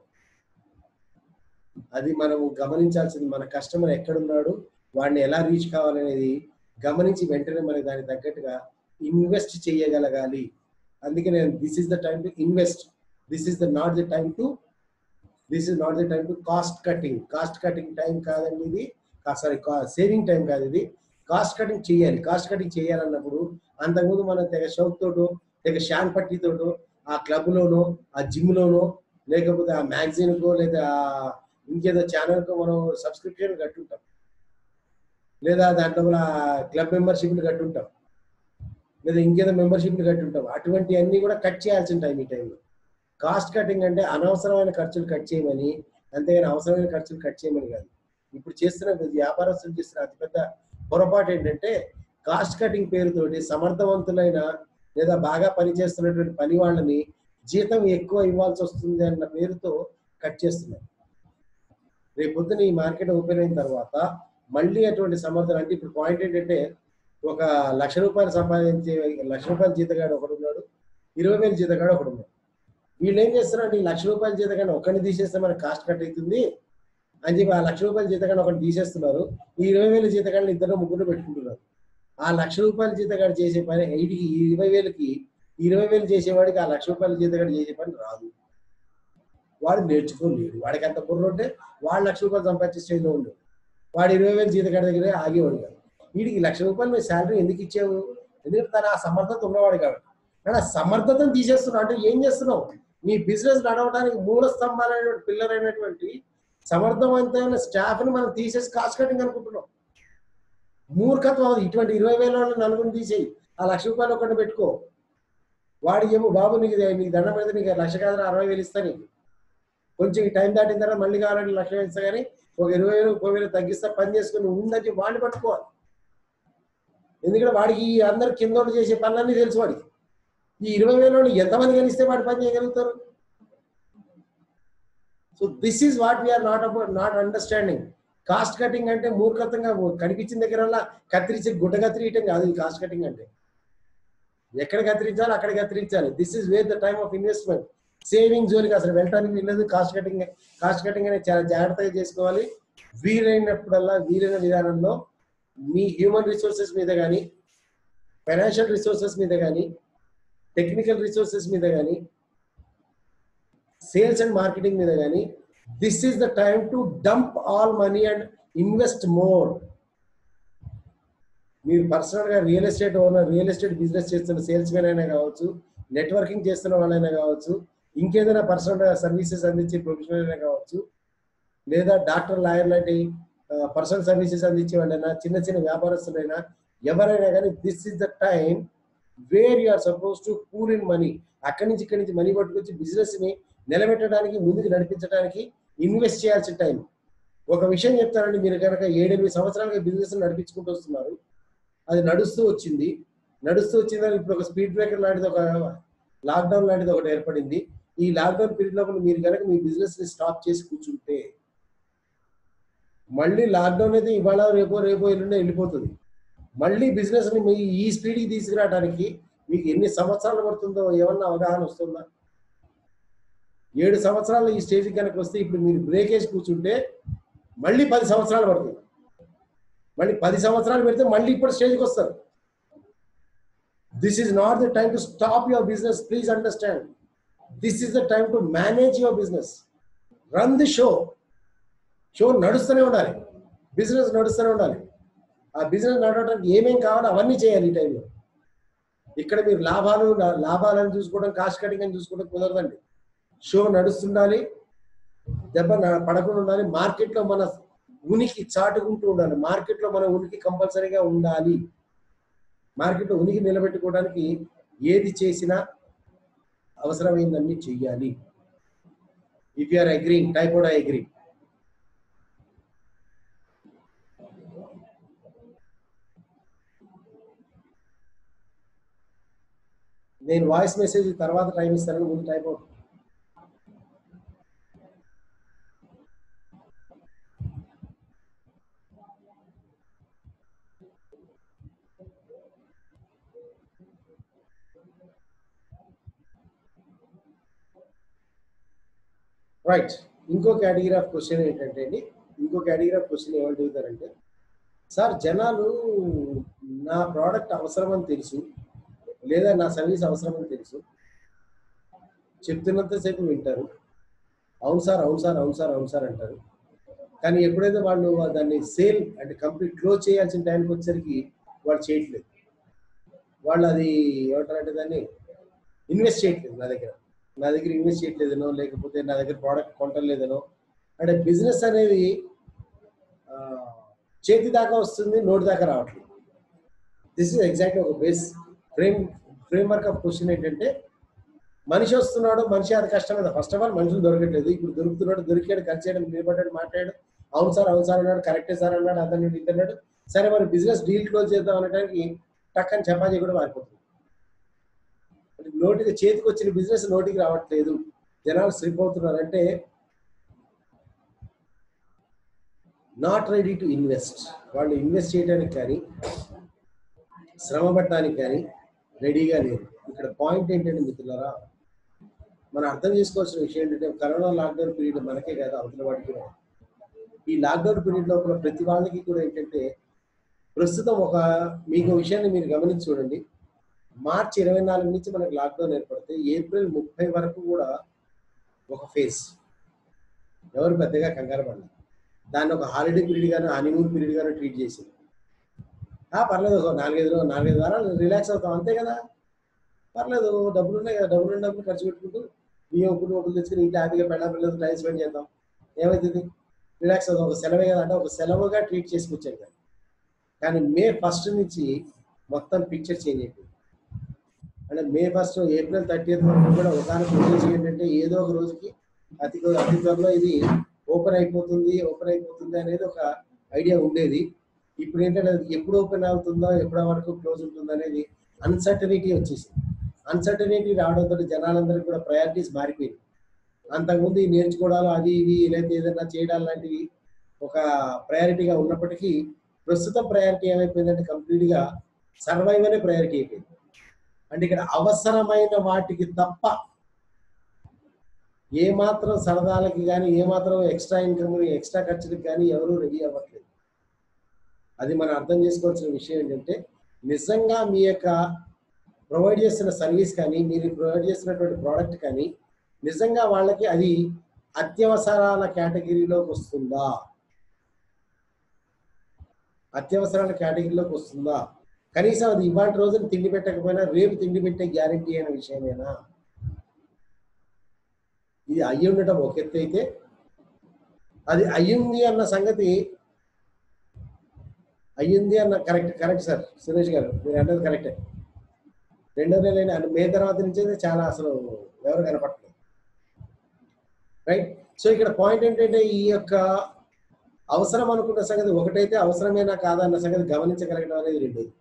అది మనము గమనించాల్సింది మన కస్టమర్ ఎక్కడున్నాడు వాడిని ఎలా రీచ్ కావాలనేది గమనించి వెంటనే మనకి దానికి తగ్గట్టుగా ఇన్వెస్ట్ చేయగలగాలి అందుకే నేను this is the time to invest this is the not the time to this is not the time to cost cutting cost cutting time కాదండి ఇది సారీ సేవింగ్ టైం కాదు ఇది కాస్ట్ కటింగ్ చేయాలి కాస్ట్ కటింగ్ చేయాలన్నప్పుడు అంతకుముందు మనం తెగ షౌక్ తోటో తెగ షాన్ పట్టితోటో ఆ క్లబ్ లోనో ఆ జిమ్ లోనో లేకపోతే ఆ మ్యాగజైన్ కో లేదా ఆ ఇంకేదో ఛానల్ కో మనం సబ్స్క్రిప్షన్ కట్టుంటాం లేదా దాంట్లో మన క్లబ్ మెంబర్షిప్లు కట్టుంటాం లేదా ఇంకేదో మెంబర్షిప్లు కట్టుంటాం అటువంటి అన్ని కూడా కట్ చేయాల్సిన టైం ఈ టైంలో కాస్ట్ కటింగ్ అంటే అనవసరమైన ఖర్చులు కట్ చేయమని అంతేగాని అవసరమైన ఖర్చులు కట్ చేయమని కాదు ఇప్పుడు చేస్తున్న వ్యాపారస్తులు చేస్తున్న అతిపెద్ద పొరపాటు ఏంటంటే కాస్ట్ కటింగ్ పేరుతోటి సమర్థవంతులైన లేదా బాగా పనిచేస్తున్నటువంటి పని వాళ్ళని జీతం ఎక్కువ ఇవ్వాల్సి వస్తుంది అన్న పేరుతో కట్ చేస్తున్నారు రేపు పొద్దున ఈ మార్కెట్ ఓపెన్ అయిన తర్వాత మళ్ళీ అటువంటి సమర్థన అంటే ఇప్పుడు పాయింట్ ఏంటంటే ఒక లక్ష రూపాయలు సంపాదించే లక్ష రూపాయల జీతగాడు ఒకడు ఉన్నాడు ఇరవై వేల జీతగాడు ఒకడు ఉన్నాడు వీళ్ళు ఏం చేస్తున్నారంటే ఈ లక్ష రూపాయల జీతగాడిని ఒక్కడిని తీసేస్తే మనకి కాస్ట్ కట్ అవుతుంది అని చెప్పి ఆ లక్ష రూపాయల జీతగాడిని ఒకటి తీసేస్తున్నారు ఈ ఇరవై వేల జీతగాడిని ఇద్దరు ముగ్గురు పెట్టుకుంటున్నారు ఆ లక్ష రూపాయల జీతగాడు చేసే పని ఐటికి ఇరవై వేలకి ఇరవై వేలు చేసేవాడికి ఆ లక్ష రూపాయల జీతగాడు చేసే పని రాదు వాడు నేర్చుకోలేడు వాడికి అంత బుర్ర ఉంటే వాడు లక్ష రూపాయలు సంపాదించే స్టేజ్లో ఉండేవాడు వాడు ఇరవై వేలు జీతగాడి దగ్గరే ఆగేవాడు కాదు వీడికి లక్ష రూపాయలు నువ్వు శాలరీ ఎందుకు ఇచ్చావు ఎందుకంటే తన ఆ సమర్థత ఉన్నవాడు కాబట్టి కానీ ఆ సమర్థతను తీసేస్తున్నావు అంటే ఏం చేస్తున్నావు నీ బిజినెస్ నడవడానికి మూల స్తంభాలైనటువంటి పిల్లర్ అయినటువంటి సమర్థవంతమైన స్టాఫ్ ని మనం తీసేసి కాస్ట్ కటింగ్ అనుకుంటున్నాం మూర్ఖత్వం అది ఇటువంటి ఇరవై వేల వాళ్ళని నలుగురిని తీసేయి ఆ లక్ష రూపాయలు ఒకటి పెట్టుకో వాడి ఏమో బాబు నీకు ఇది- నీకు దండం పెడితే నీకు లక్ష కాదు అరవై వేలు ఇస్తా నీకు కొంచెం ఈ టైం దాటిన తర్వాత మళ్ళీ కావాలంటే లక్ష వేలు ఇస్తా కానీ ఒక ఇరవై వేలు ముప్పై వేలు తగ్గిస్తా పని చేసుకుని ఉందని చెప్పి వాడిని పట్టుకోవాలి ఎందుకంటే వాడికి ఈ అందరు కింద చేసే పనులన్నీ తెలుసు వాడికి ఈ ఇరవై వేల ఎంతమంది కనిస్తే వాడి పని చేయగలుగుతారు so this is what we are not about not understanding cost cutting అంటే మూర్ఖతంగా కనిపించిన దగ్గర కత్తిరించి గుడ్డ కత్తిరియటం కాదు ఈ కాస్ట్ కటింగ్ అంటే ఎక్కడ కత్తిరించాలో అక్కడ కత్తిరించాలి this is where the time of investment saving జోలికి అసలు వెళ్ళటానికి వీల్లేదు కాస్ట్ కటింగ్ కాస్ట్ కటింగ్ అనేది చాలా జాగ్రత్తగా చేసుకోవాలి వీలైనప్పుడల్లా వీలైన విధానంలో మీ హ్యూమన్ రిసోర్సెస్ మీద కానీ ఫైనాన్షియల్ రిసోర్సెస్ మీద కానీ టెక్నికల్ రిసోర్సెస్ మీద కానీ సేల్స్ అండ్ మార్కెటింగ్ మీద కానీ this is the time to dump all money and invest more మీరు పర్సనల్ గా real estate owner real estate business చేస్తున్న సేల్స్ మ్యాన్ అయినా కావచ్చు నెట్వర్కింగ్ చేస్తున్న వాళ్ళైనా కావచ్చు ఇంకేదైనా పర్సనల్ సర్వీసెస్ అందించే ప్రొఫెషనల్ అయినా కావచ్చు లేదా డాక్టర్ లాయర్ లాంటి పర్సనల్ సర్వీసెస్ అందించే వాళ్ళైనా చిన్న చిన్న వ్యాపారస్తులైనా ఎవరైనా కానీ this is the time where you are suppose to pool in money అక్కడి నుంచి ఇక్కడి నుంచి మనీ పట్టుకొచ్చి బిజినెస్ ని నిలబెట్టడానికి ముందుకు నడిపించడానికి ఇన్వెస్ట్ చేయాల్సిన టైం ఒక విషయం చెప్తానండి మీరు కనుక ఏడెనిమిది సంవత్సరాలుగా బిజినెస్ నడిపించుకుంటూ వస్తున్నారు అది నడుస్తూ వచ్చింది నడుస్తూ వచ్చిందని ఇప్పుడు ఒక స్పీడ్ బ్రేకర్ లాంటిది ఒక లాక్డౌన్ లాంటిది ఒకటి ఏర్పడింది ఈ లాక్డౌన్ పీరియడ్ లోపల మీరు కనుక మీ బిజినెస్ ని స్టాప్ చేసి కూర్చుంటే మళ్ళీ లాక్డౌన్ అయితే ఇవాళ రేపో రేపో ఎల్లుండే వెళ్ళిపోతుంది మళ్ళీ బిజినెస్ ని మీ ఈ స్పీడ్కి తీసుకురావడానికి మీకు ఎన్ని సంవత్సరాలు పడుతుందో ఏమన్నా అవగాహన వస్తుందా ఏడు సంవత్సరాలు ఈ స్టేజ్కి కనుక వస్తే ఇప్పుడు మీరు బ్రేక్ వేసి కూర్చుంటే మళ్ళీ పది సంవత్సరాలు పడుతుంది మళ్ళీ పది సంవత్సరాలు పెడితే మళ్ళీ ఇప్పుడు స్టేజ్కి వస్తారు this is not the time to stop your business please understand this is the time to manage your business run the show show నడుస్తూనే ఉండాలి బిజినెస్ నడుస్తూనే ఉండాలి ఆ బిజినెస్ నడవడానికి ఏమేం కావాలో అవన్నీ చేయాలి ఈ టైంలో ఇక్కడ మీరు లాభాలు లాభాలను చూసుకోవడం కాస్ట్ కటింగ్ అని చూసుకోవడం కుదరదండి షో నడుస్తుండాలి దెబ్బ న- పడకుండా ఉండాలి మార్కెట్లో మన ఉనికి చాటుకుంటూ ఉండాలి మార్కెట్లో మన ఉనికి కంపల్సరీగా ఉండాలి మార్కెట్లో ఉనికి నిలబెట్టుకోవడానికి ఏది చేసినా అవసరమైందన్నీ చెయ్యాలి ఇఫ్ యూఆర్ అగ్రీయింగ్ టైప్ కూడా అగ్రీ నేను వాయిస్ మెసేజ్ తర్వాత టైం ఇస్తాను ముందు టైప్ అవుట్ రైట్ ఇంకో కేటగిరీ ఆఫ్ క్వశ్చన్ ఏంటంటే అండి ఇంకో కేటగిరీ ఆఫ్ క్వశ్చన్ ఏమని అడుగుతారంటే సార్ జనాలు నా ప్రోడక్ట్ అవసరమని తెలుసు లేదా నా సర్వీస్ అవసరమని తెలుసు చెప్తున్నంతసేపు వింటారు అవును సార్ అవును సార్ అవును సార్ అవును సార్ అంటారు కానీ ఎప్పుడైతే వాళ్ళు దాన్ని సేల్ అంటే కంప్లీట్ క్లోజ్ చేయాల్సిన టైంకి వచ్చేసరికి వాళ్ళు చేయట్లేదు వాళ్ళు అది ఏమంటారంటే దాన్ని ఇన్వెస్ట్ చేయట్లేదు నా దగ్గర నా దగ్గర ఇన్వెస్ట్ చేయట్లేదనో లేకపోతే నా దగ్గర ప్రోడక్ట్ కొంటలేదనో అంటే బిజినెస్ అనేది ఆ, చేతి దాకా వస్తుంది నోటి దాకా రావట్లేదు దిస్ ఇస్ ఎగ్జాక్ట్ ఒక base frame framework of question ఏంటంటే మనిషి వస్తున్నాడు మనిషి అది కష్టం కదా ఫస్ట్ ఆఫ్ ఆల్ మనుషులు దొరకట్లేదు ఇప్పుడు దొరుకుతున్నాడు దొరికాడు కలిసి చేయడం నిలబడ్డాడు మాట్లాడాడు అవును సార్ అవును సార్ అన్నాడు కరెక్టే సార్ అన్నాడు అతను ఇద్దరు సరే మరి బిజినెస్ డీల్ క్లోజ్ చేద్దాం అనడానికి టక్కని చపాతీ కూడా మారిపోతుంది అంటే నోటికి చేతికి వచ్చిన బిజినెస్ నోటికి రావట్లేదు జనాలు స్లిప్ అవుతున్నారంటే నాట్ రెడీ టు ఇన్వెస్ట్ వాళ్ళు ఇన్వెస్ట్ చేయడానికి కానీ శ్రమ పడటానికి కానీ రెడీగా లేరు ఇక్కడ పాయింట్ ఏంటంటే మిత్రులారా మనం అర్థం చేసుకోవాల్సిన విషయం ఏంటంటే కరోనా లాక్డౌన్ పీరియడ్ మనకే కాదు అవతల వాడికి కూడా. ఈ లాక్డౌన్ పీరియడ్ లోపల ప్రతి వాళ్ళకి కూడా ఏంటంటే ప్రస్తుతం ఒక మీకు విషయాన్ని మీరు గమనించి చూడండి మార్చి ఇరవై నాలుగు నుంచి మనకి లాక్డౌన్ ఏర్పడితే ఏప్రిల్ ముప్పై వరకు కూడా ఒక ఫేజ్ ఎవరు పెద్దగా కంగారు పడలేదు దాన్ని ఒక హాలిడే పీరియడ్ గాను హనీమూన్ పీరియడ్ గాను ట్రీట్ చేసింది ఆ పర్లేదు ఒక నాలుగైదు రోజు- నాలుగైదు వారాలు రిలాక్స్ అవుతాం అంతే కదా పర్లేదు డబ్బులు ఉన్నాయి కదా డబ్బులు ఉన్న డబ్బులు ఖర్చు పెట్టుకుంటూ బియ్యం ఉప్పులు ఉప్పులు తెచ్చుకుని ఇంటి హ్యాపీగా పెళ్ళ పిల్లలతో టైం స్పెండ్ చేద్దాం ఏమవుతుంది రిలాక్స్ అవుతాం ఒక సెలవే కదా అంటే ఒక సెలవుగా ట్రీట్ చేసుకొచ్చాం కదా కానీ మే ఫస్ట్ నుంచి మొత్తం పిక్చర్ చేంజ్ అయిపోయింది అంటే మే ఫస్ట్ ఏప్రిల్ థర్టీ వరకు కూడా ఒకనొక ఉద్దేశం ఏంటంటే ఏదో ఒక రోజుకి అతి అతి త్వరలో ఇది ఓపెన్ అయిపోతుంది ఓపెన్ అయిపోతుంది అనేది ఒక ఐడియా ఉండేది ఇప్పుడు ఏంటంటే అది ఎప్పుడు ఓపెన్ అవుతుందో ఎప్పటి వరకు క్లోజ్ ఉంటుందో అనేది అన్సర్టనిటీ వచ్చేసింది అన్సర్టనిటీ రావడంతో జనాలందరికీ కూడా ప్రయారిటీస్ మారిపోయింది అంతకుముందు ఈ నేర్చుకోవడాలు అది ఇది లేకపోతే ఏదైనా చేయడాలు లాంటివి ఒక ప్రయారిటీగా ఉన్నప్పటికీ ప్రస్తుతం ప్రయారిటీ ఏమైపోయిందంటే కంప్లీట్ గా సర్వైవరే ప్రయారిటీ అయిపోయింది అంటే ఇక్కడ అవసరమైన వాటికి తప్ప ఏ మాత్రం సరదాలకి కానీ ఏ మాత్రం ఎక్స్ట్రా ఇన్కమ్ ఎక్స్ట్రా ఖర్చులకు కానీ ఎవరు రెడీ అవ్వట్లేదు అది మనం అర్థం చేసుకోవాల్సిన విషయం ఏంటంటే నిజంగా మీ యొక్క ప్రొవైడ్ చేస్తున్న సర్వీస్ కానీ మీరు ప్రొవైడ్ చేస్తున్నటువంటి ప్రోడక్ట్ కానీ నిజంగా వాళ్ళకి అది అత్యవసరాల కేటగిరీలోకి వస్తుందా అత్యవసరాల కేటగిరీలోకి వస్తుందా కనీసం అది ఇవాటి రోజున తిండి పెట్టకపోయినా రేపు తిండి పెట్టే గ్యారంటీ అయిన విషయమేనా ఇది అయ్యి ఉండటం ఒక ఎత్తు అయితే అది అయ్యింది అన్న సంగతి అయ్యింది అన్న కరెక్ట్ కరెక్ట్ సార్ సురేష్ గారు మీరు అన్నది కరెక్టే రెండో నెల మే తర్వాత నుంచి అయితే చాలా అసలు ఎవరు కనపడలేదు రైట్ సో ఇక్కడ పాయింట్ ఏంటంటే ఈ యొక్క అవసరం అనుకున్న సంగతి ఒకటైతే అవసరమేనా కాదా అన్న సంగతి గమనించగలగడం అనేది రెండోది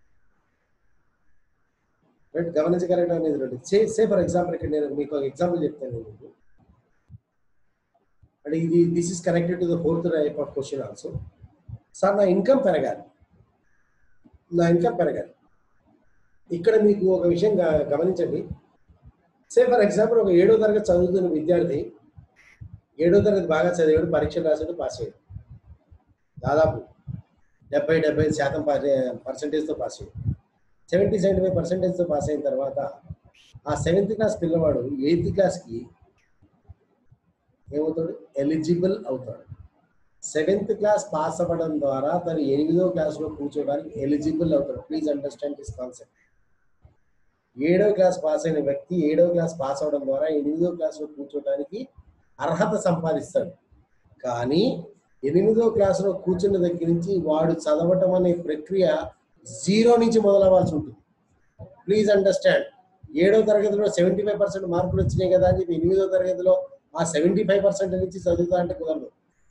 రైట్ గమనించగలగడం అనేది రెండోది సే సే ఫర్ ఎగ్జాంపుల్ ఇక్కడ నేను మీకు ఒక ఎగ్జాంపుల్ చెప్తాను నేను మీకు అంటే ఇది this is connected to the fourth type of question also sir నా ఇన్కమ్ పెరగాలి నా ఇన్కమ్ పెరగాలి ఇక్కడ మీకు ఒక విషయం గ- గమనించండి సే ఫర్ ఎగ్జాంపుల్ ఒక ఏడో తరగతి చదువుతున్న విద్యార్థి ఏడో తరగతి బాగా చదివాడు పరీక్షలు రాసాడు పాస్ అయ్యాడు దాదాపు డెబ్బై డెబ్బై ఐదు శాతం పర్సంటేజ్తో పాస్ అయ్యాడు సెవెంటీ సెవెంటీ ఫైవ్ పర్సెంటేజ్తో పాస్ అయిన తర్వాత ఆ సెవెంత్ క్లాస్ పిల్లవాడు ఎయిత్ క్లాస్కి ఏమవుతాడు ఎలిజిబుల్ అవుతాడు సెవెంత్ క్లాస్ పాస్ అవ్వడం ద్వారా తను ఎనిమిదో క్లాస్లో కూర్చోడానికి ఎలిజిబుల్ అవుతాడు ప్లీజ్ అండర్స్టాండ్ దిస్ కాన్సెప్ట్ ఏడో క్లాస్ పాస్ అయిన వ్యక్తి ఏడో క్లాస్ పాస్ అవడం ద్వారా ఎనిమిదో క్లాస్లో కూర్చోడానికి అర్హత సంపాదిస్తాడు కానీ ఎనిమిదో క్లాసులో కూర్చున్న దగ్గర నుంచి వాడు చదవటం అనే ప్రక్రియ జీరో నుంచి మొదలవ్వాల్సి ఉంటుంది ప్లీజ్ అండర్స్టాండ్ ఏడో తరగతిలో సెవెంటీ ఫైవ్ పర్సెంట్ మార్కులు వచ్చినాయి కదా అని చెప్పి ఎనిమిదో తరగతిలో ఆ సెవెంటీ ఫైవ్ పర్సెంట్ నుంచి చదువుతా అంటే కుదరదు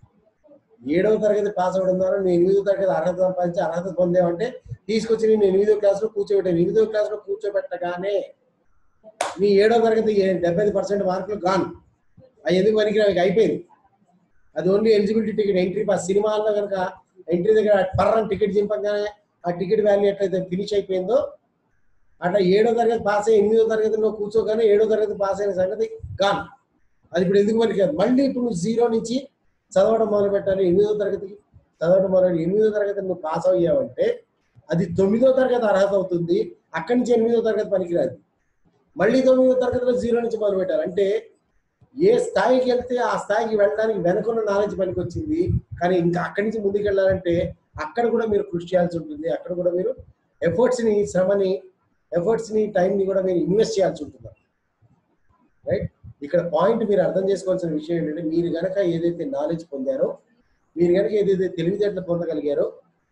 ఏడవ తరగతి పాస్ అవడం ద్వారా నువ్వు ఎనిమిదో తరగతి అర్హత సంపాదించి అర్హత పొందేవంటే తీసుకొచ్చి నేను ఎనిమిదో క్లాస్లో కూర్చోబెట్టాను ఎనిమిదో క్లాస్లో కూర్చోబెట్టగానే నీ ఏడో తరగతి డెబ్బై ఐదు పర్సెంట్ మార్కులు గాన్ అవి ఎందుకు పనికిరావు అయిపోయింది అది only eligibility ticket entry pass సినిమాల్లో కనుక ఎంట్రీ దగ్గర పర్రం టికెట్ చింపగానే ఆ టికెట్ వాల్యూ ఎట్లయితే ఫినిష్ అయిపోయిందో అట్లా ఏడో తరగతి పాస్ అయ్యి ఎనిమిదో తరగతిలో కూర్చోగానే ఏడో తరగతి పాస్ అయిన సంగతి గాన్ అది ఇప్పుడు ఎందుకు పనికిరాదు మళ్ళీ ఇప్పుడు నువ్వు జీరో నుంచి చదవడం మొదలు పెట్టాలి ఎనిమిదో తరగతికి చదవడం మొదలు ఎనిమిదో తరగతి నువ్వు పాస్ అయ్యావంటే అది తొమ్మిదో తరగతి అర్హత అవుతుంది అక్కడి నుంచి ఎనిమిదో తరగతి పనికిరాదు మళ్ళీ తొమ్మిదో తరగతిలో జీరో నుంచి మొదలు పెట్టాలి అంటే ఏ స్థాయికి వెళ్తే ఆ స్థాయికి వెళ్ళడానికి వెనుకున్న నాలెడ్జ్ పనికి వచ్చింది కానీ ఇంకా అక్కడి నుంచి ముందుకు వెళ్ళాలంటే అక్కడ కూడా మీరు కృషి చేయాల్సి ఉంటుంది అక్కడ కూడా మీరు ఎఫర్ట్స్ ని శ్రమని ఎఫర్ట్స్ ని టైం ని కూడా మీరు ఇన్వెస్ట్ చేయాల్సి ఉంటుంది రైట్ ఇక్కడ పాయింట్ మీరు అర్థం చేసుకోవాల్సిన విషయం ఏంటంటే మీరు గనక ఏదైతే నాలెడ్జ్ పొందారో మీరు గనక ఏదైతే తెలివితేటలు పొందగలిగారో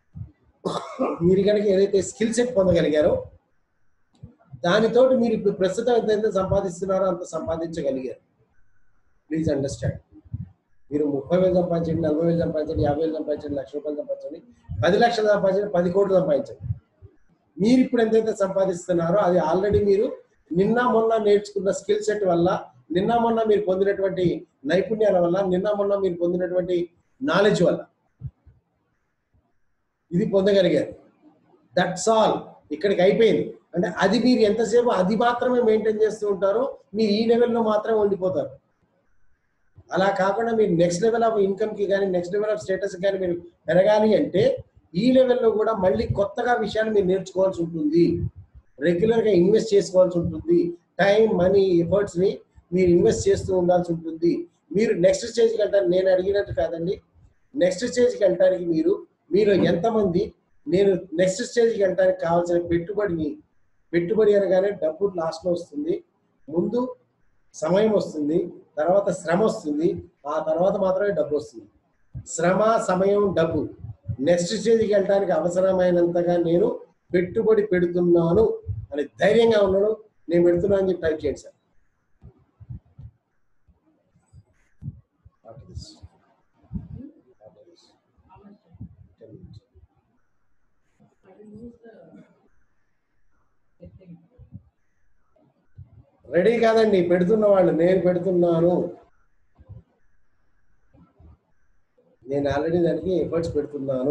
మీరు గనక ఏదైతే స్కిల్ సెట్ పొందగలిగారో దానితోటి మీరు ఇప్పుడు ప్రస్తుతం ఎంతైతే సంపాదిస్తున్నారో అంత సంపాదించగలిగారు ప్లీజ్ అండర్స్టాండ్ మీరు ముప్పై వేలు సంపాదించండి నలభై వేలు సంపాదించండి యాభై వేలు సంపాదించండి లక్ష రూపాయలు సంపాదించండి పది లక్షలు సంపాదించండి పది కోట్లు సంపాదించండి మీరు ఇప్పుడు ఎంతైతే సంపాదిస్తున్నారో అది ఆల్రెడీ మీరు నిన్న మొన్న నేర్చుకున్న స్కిల్ సెట్ వల్ల నిన్న మొన్న మీరు పొందినటువంటి నైపుణ్యాల వల్ల నిన్న మొన్న మీరు పొందినటువంటి నాలెడ్జ్ వల్ల ఇది పొందగలిగారు దట్స్ ఆల్ ఇక్కడికి అయిపోయింది అంటే అది మీరు ఎంతసేపు అది మాత్రమే మెయింటైన్ చేస్తూ ఉంటారో మీరు ఈ లెవెల్లో మాత్రమే ఉండిపోతారు అలా కాకుండా మీరు నెక్స్ట్ లెవెల్ ఆఫ్ ఇన్కమ్ కి కానీ నెక్స్ట్ లెవెల్ ఆఫ్ స్టేటస్ కానీ మీరు పెరగాలి అంటే ఈ లెవెల్లో కూడా మళ్ళీ కొత్తగా విషయాలు మీరు నేర్చుకోవాల్సి ఉంటుంది రెగ్యులర్ గా ఇన్వెస్ట్ చేసుకోవాల్సి ఉంటుంది టైం మనీ ఎఫర్ట్స్ ని మీరు ఇన్వెస్ట్ చేస్తూ ఉండాల్సి ఉంటుంది మీరు నెక్స్ట్ స్టేజ్కి వెళ్తారు నేను అడిగినట్టు కాదండి నెక్స్ట్ స్టేజ్కి వెళ్ళడానికి మీరు మీరు ఎంతమంది నేను నెక్స్ట్ స్టేజ్కి వెళ్ళడానికి కావాల్సిన పెట్టుబడిని పెట్టుబడి అనగానే డబ్బు లాస్ట్ లో వస్తుంది ముందు సమయం వస్తుంది తర్వాత శ్రమ వస్తుంది ఆ తర్వాత మాత్రమే డబ్బు వస్తుంది శ్రమ సమయం డబ్బు నెక్స్ట్ స్టేజ్కి వెళ్ళడానికి అవసరమైనంతగా నేను పెట్టుబడి పెడుతున్నాను అని ధైర్యంగా ఉన్నాను నేను పెడుతున్నాను అని చెప్పి టైప్ చేయండి sir After this. After this. Ten minutes. Ready కాదండి పెడుతున్న వాళ్ళు నేను పెడుతున్నాను నేను ఆల్రెడీ దానికి ఎఫర్ట్స్ పెడుతున్నాను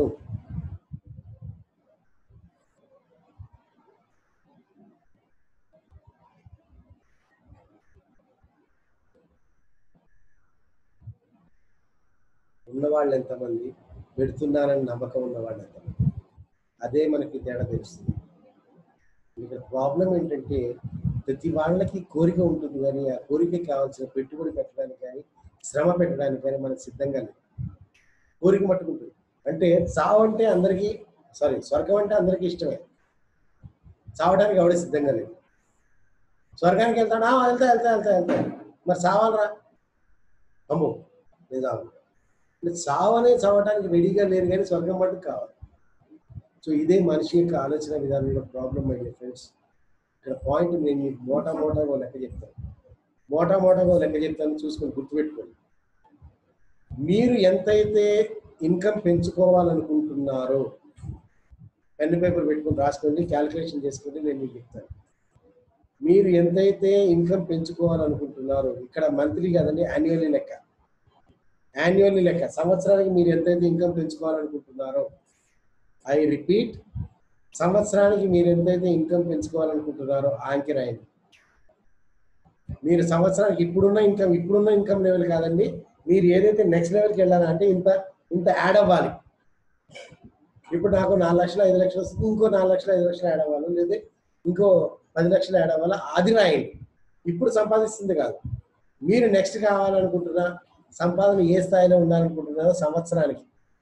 ఉన్నవాళ్ళు ఎంతమంది పెడుతున్నారని నమ్మకం ఉన్నవాళ్ళు ఎంతమంది అదే మనకి తేడా తెలుస్తుంది ఇక్కడ ప్రాబ్లం ఏంటంటే ప్రతి వాళ్ళకి కోరిక ఉంటుంది కానీ ఆ కోరికకి కావాల్సిన పెట్టుబడి పెట్టడానికి కానీ శ్రమ పెట్టడానికి కానీ మనకు సిద్ధంగా లేదు కోరిక మట్టుకుంటుంది అంటే చావు అంటే అందరికీ సారీ స్వర్గం అంటే అందరికీ ఇష్టమే చావడానికి ఎవడే సిద్ధంగా లేదు స్వర్గానికి వెళ్తాడా "ఆ, వెళ్తా వెళ్తా వెళ్తా వెళ్తా మరి చావాలరా అమ్మో నేను చావు అంటే చావనే చావడానికి రెడీగా లేరు కానీ స్వర్గం మటుకు కావాలి సో ఇదే మనిషి యొక్క ఆలోచన విధానంలో ప్రాబ్లం అయ్యే ఫ్రెండ్స్ ఇక్కడ పాయింట్ నేను మీకు మోటా మోటాగా ఓ లెక్క చెప్తాను మోటా మోటాగా ఓ లెక్క చెప్తాను చూసుకొని గుర్తుపెట్టుకోండి మీరు ఎంతైతే ఇన్కమ్ పెంచుకోవాలనుకుంటున్నారో పెన్ పేపర్ పెట్టుకొని రాసుకోండి క్యాలిక్యులేషన్ చేసుకోండి నేను మీకు చెప్తాను మీరు ఎంతైతే ఇన్కమ్ పెంచుకోవాలనుకుంటున్నారో ఇక్కడ మంత్లీ కదండి యాన్యువల్లీ లెక్క యాన్యువల్లీ లెక్క సంవత్సరానికి మీరు ఎంతైతే ఇన్కమ్ పెంచుకోవాలనుకుంటున్నారో ఐ రిపీట్ సంవత్సరానికి మీరు ఎంతైతే ఇన్కమ్ పెంచుకోవాలనుకుంటున్నారో ఆ అంకె రాయండి మీరు సంవత్సరానికి ఇప్పుడున్న ఇన్కమ్ ఇప్పుడున్న ఇన్కమ్ లెవెల్ కాదండి మీరు ఏదైతే నెక్స్ట్ లెవెల్కి వెళ్ళాలంటే ఇంత ఇంత యాడ్ అవ్వాలి ఇప్పుడు నాకు నాలుగు లక్షలు ఐదు లక్షలు వస్తుంది ఇంకో నాలుగు లక్షలు ఐదు లక్షలు యాడ్ అవ్వాలి లేదా ఇంకో పది లక్షలు యాడ్ అవ్వాలి అది రాయండి ఇప్పుడు సంపాదిస్తుంది కాదు మీరు నెక్స్ట్ కావాలనుకుంటున్నా సంపాదన ఏ స్థాయిలో ఉండాలనుకుంటున్నారో సంవత్సరానికి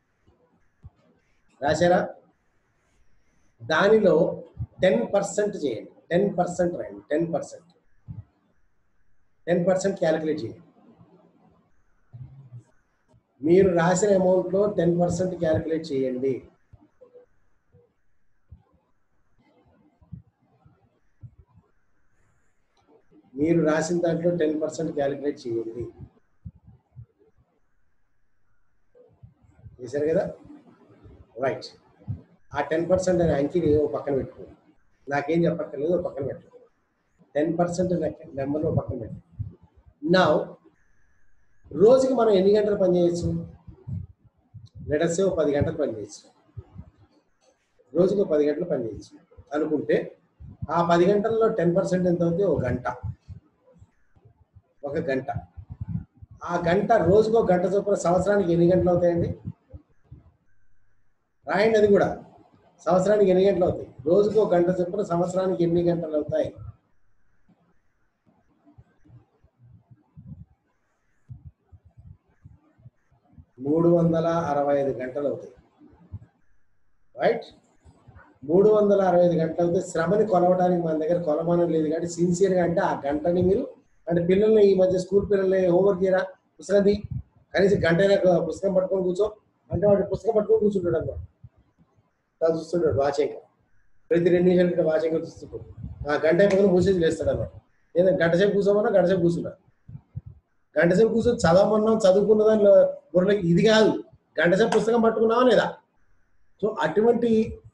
రాశారా దానిలో టెన్ పర్సెంట్ చేయండి టెన్ పర్సెంట్ రాయండి ten percent ten percent calculate చేయండి మీరు రాసిన అమౌంట్లో టెన్ పర్సెంట్ క్యాలిక్యులేట్ చేయండి మీరు రాసిన దాంట్లో టెన్ పర్సెంట్ క్యాలిక్యులేట్ చేయండి చేశారు కదా రైట్ ఆ టెన్ పర్సెంట్ అనే అంకిని ఓ పక్కన పెట్టుకోండి నాకేం చెప్పక్కర్లేదు ఓ పక్కన పెట్టు టెన్ పర్సెంట్ నెంబర్ ఓ పక్కన పెట్టు నా రోజుకి మనం ఎన్ని గంటలు పని చేయొచ్చు లెటర్స్ ఓ పది గంటలు పని చేయొచ్చు రోజుకి ఓ పది గంటలు పని చేయొచ్చు అనుకుంటే ఆ పది గంటల్లో టెన్ పర్సెంట్ ఎంత అవుతుంది ఒక గంట ఒక గంట ఆ గంట రోజుకో గంట చొప్పున సంవత్సరానికి ఎన్ని గంటలు అవుతాయండి రాయండి అది కూడా సంవత్సరానికి ఎన్ని గంటలు అవుతాయి రోజుకో గంట చొప్పున సంవత్సరానికి ఎన్ని గంటలు అవుతాయి మూడు వందల అరవై ఐదు గంటలు అవుతాయి రైట్ మూడు వందల అరవై ఐదు గంటలు అవుతే శ్రమని కొలవడానికి మన దగ్గర కొలమానం లేదు కాబట్టి సిన్సియర్గా అంటే ఆ గంటని మీరు అంటే పిల్లల్ని ఈ మధ్య స్కూల్ పిల్లల్ని హోంవర్క్ చేయరా పుస్తకం తీ కనీసం గంట అయినా పుస్తకం పట్టుకొని కూర్చో అంటే వాడు పుస్తకం పట్టుకొని కూర్చుంటాడు అనమాట అలా చూస్తుంటాడు వాచింగ్ ప్రతి రెండు నిమిషాలు ఇక్కడ వాచింగ్ చూస్తుంటాడు ఆ గంట అయిపోయిన మూసేసి లేస్తాడు అనమాట ఏదైనా గంట సేపు కూర్చోమన్నా గంట సేపు కూర్చున్నాడు గంట సేపు కూర్చొని చదవమన్నాం చదువుకున్న దానిలో బుర్రలకి ఇది కాదు గంట సేపు పుస్తకం పట్టుకున్నావా లేదా సో అటువంటి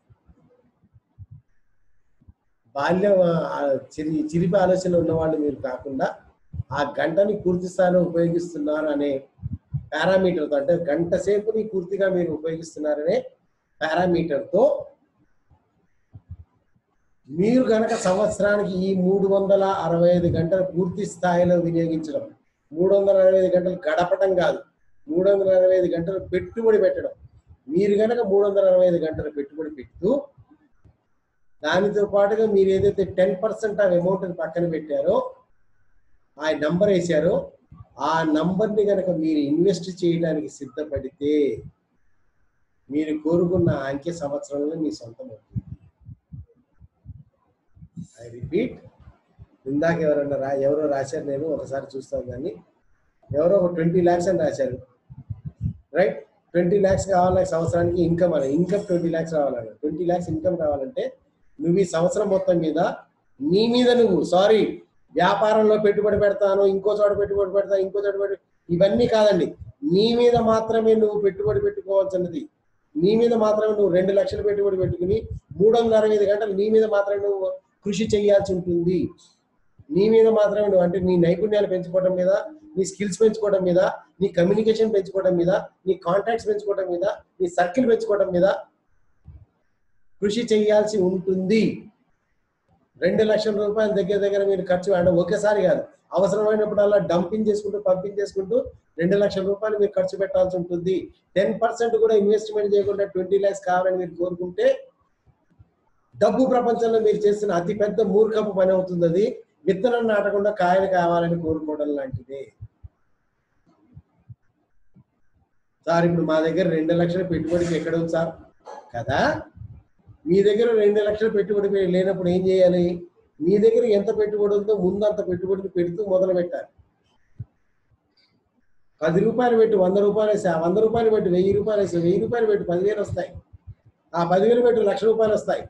బాల్య ఆ, చిరి చిరిపి ఆలోచనలు ఉన్నవాళ్ళు మీరు కాకుండా ఆ గంటని పూర్తి స్థాయిలో ఉపయోగిస్తున్నారు అనే పారామీటర్తో అంటే గంట సేపుని పూర్తిగా మీరు ఉపయోగిస్తున్నారనే పారామీటర్తో మీరు గనక సంవత్సరానికి ఈ మూడు వందల అరవై ఐదు గంటలు పూర్తి స్థాయిలో వినియోగించడం మూడు వందల అరవై ఐదు గంటలు గడపటం కాదు మూడు వందల అరవై ఐదు గంటలు పెట్టుబడి పెట్టడం మీరు గనక మూడు వందల అరవై ఐదు గంటలు పెట్టుబడి పెట్టు దానితో పాటుగా మీరు ఏదైతే టెన్ పర్సెంట్ ఆఫ్ అమౌంట్ పక్కన పెట్టారో ఆ నంబర్ వేశారో ఆ నంబర్ని కనుక మీరు ఇన్వెస్ట్ చేయడానికి సిద్ధపడితే మీరు కోరుకున్న ఆ అంకె సంవత్సరంలో మీ సొంతం అవుతుంది ఐ రిపీట్ ఇందాక ఎవరన్నా రా ఎవరో రాశారు నేను ఒకసారి చూస్తాను దాన్ని ఎవరో ఒక ట్వంటీ ల్యాక్స్ అని రాశారు రైట్ ట్వంటీ ల్యాక్స్ కావాలి సంవత్సరానికి ఇన్కమ్ అని ఇన్కమ్ ట్వంటీ ల్యాక్స్ రావాలని ట్వంటీ ల్యాక్స్ ఇన్కమ్ రావాలంటే నువ్వు ఈ సంవత్సరం మొత్తం మీద నీ మీద నువ్వు సారీ వ్యాపారంలో పెట్టుబడి పెడతాను ఇంకో చోట పెట్టుబడి పెడతాను ఇంకో చోట పెట్టు ఇవన్నీ కాదండి నీ మీద మాత్రమే నువ్వు పెట్టుబడి పెట్టుకోవాల్సినది నీ మీద మాత్రమే నువ్వు రెండు లక్షలు పెట్టుబడి పెట్టుకుని మూడు వందల అరవై ఐదు గంటలు నీ మీద మాత్రమే నువ్వు కృషి చేయాల్సి ఉంటుంది నీ మీద మాత్రమే నువ్వు అంటే నీ నైపుణ్యాలు పెంచుకోవడం మీద నీ స్కిల్స్ పెంచుకోవడం మీద నీ కమ్యూనికేషన్ పెంచుకోవడం మీద నీ కాంటాక్ట్స్ పెంచుకోవడం మీద నీ సర్కిల్ పెంచుకోవడం మీద కృషి చేయాల్సి ఉంటుంది రెండు లక్షల రూపాయల దగ్గర దగ్గర మీరు ఖర్చు అంటే ఒకేసారి కాదు అవసరమైనప్పుడల్లా డంపింగ్ చేసుకుంటూ పంపింగ్ చేసుకుంటూ రెండు లక్షల రూపాయలు మీరు ఖర్చు పెట్టాల్సి ఉంటుంది టెన్ పర్సెంట్ కూడా ఇన్వెస్ట్మెంట్ చేయకుండా ట్వంటీ ల్యాక్స్ కావాలని మీరు కోరుకుంటే డబ్బు ప్రపంచంలో మీరు చేస్తున్న అతి పెద్ద మూర్ఖపు పని అవుతుంది అది విత్తనం నాటకుండా కాయలు కావాలని కోరుకోవడం లాంటిదే సార్ ఇప్పుడు మా దగ్గర రెండు లక్షల పెట్టుబడికి ఎక్కడ ఉంది సార్ కదా మీ దగ్గర రెండు లక్షల పెట్టుబడి పె- లేనప్పుడు ఏం చేయాలి మీ దగ్గర ఎంత పెట్టుబడి ఉందో ముందు అంత పెట్టుబడిని పెడుతూ మొదలు పెట్టాలి పది రూపాయలు పెట్టి వంద రూపాయలు వేసి ఆ వంద రూపాయలు పెట్టి వెయ్యి రూపాయలు వేసి వెయ్యి రూపాయలు పెట్టి పదివేలు వస్తాయి ఆ పదివేలు పెట్టి లక్ష రూపాయలు వస్తాయి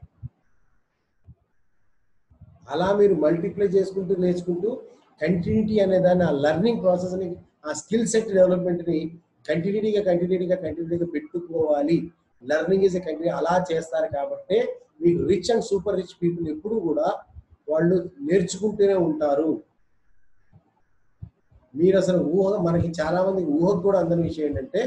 అలా మీరు మల్టిప్లై చేసుకుంటూ నేర్చుకుంటూ కంటిన్యూటీ అనే దాన్ని ఆ లెర్నింగ్ ప్రాసెస్ని ఆ స్కిల్ సెట్ డెవలప్మెంట్ని కంటిన్యూటీగా కంటిన్యూటీగా కంటిన్యూటీగా పెట్టుకోవాలి లెర్నింగ్ ఇస్ ఎ కంటిన్యూ అలా చేస్తారు కాబట్టి మీకు rich and super rich people ఎప్పుడు కూడా వాళ్ళు నేర్చుకుంటూనే ఉంటారు మీరు అసలు ఊహ మనకి చాలా మంది ఊహకు కూడా అందని విషయం ఏంటంటే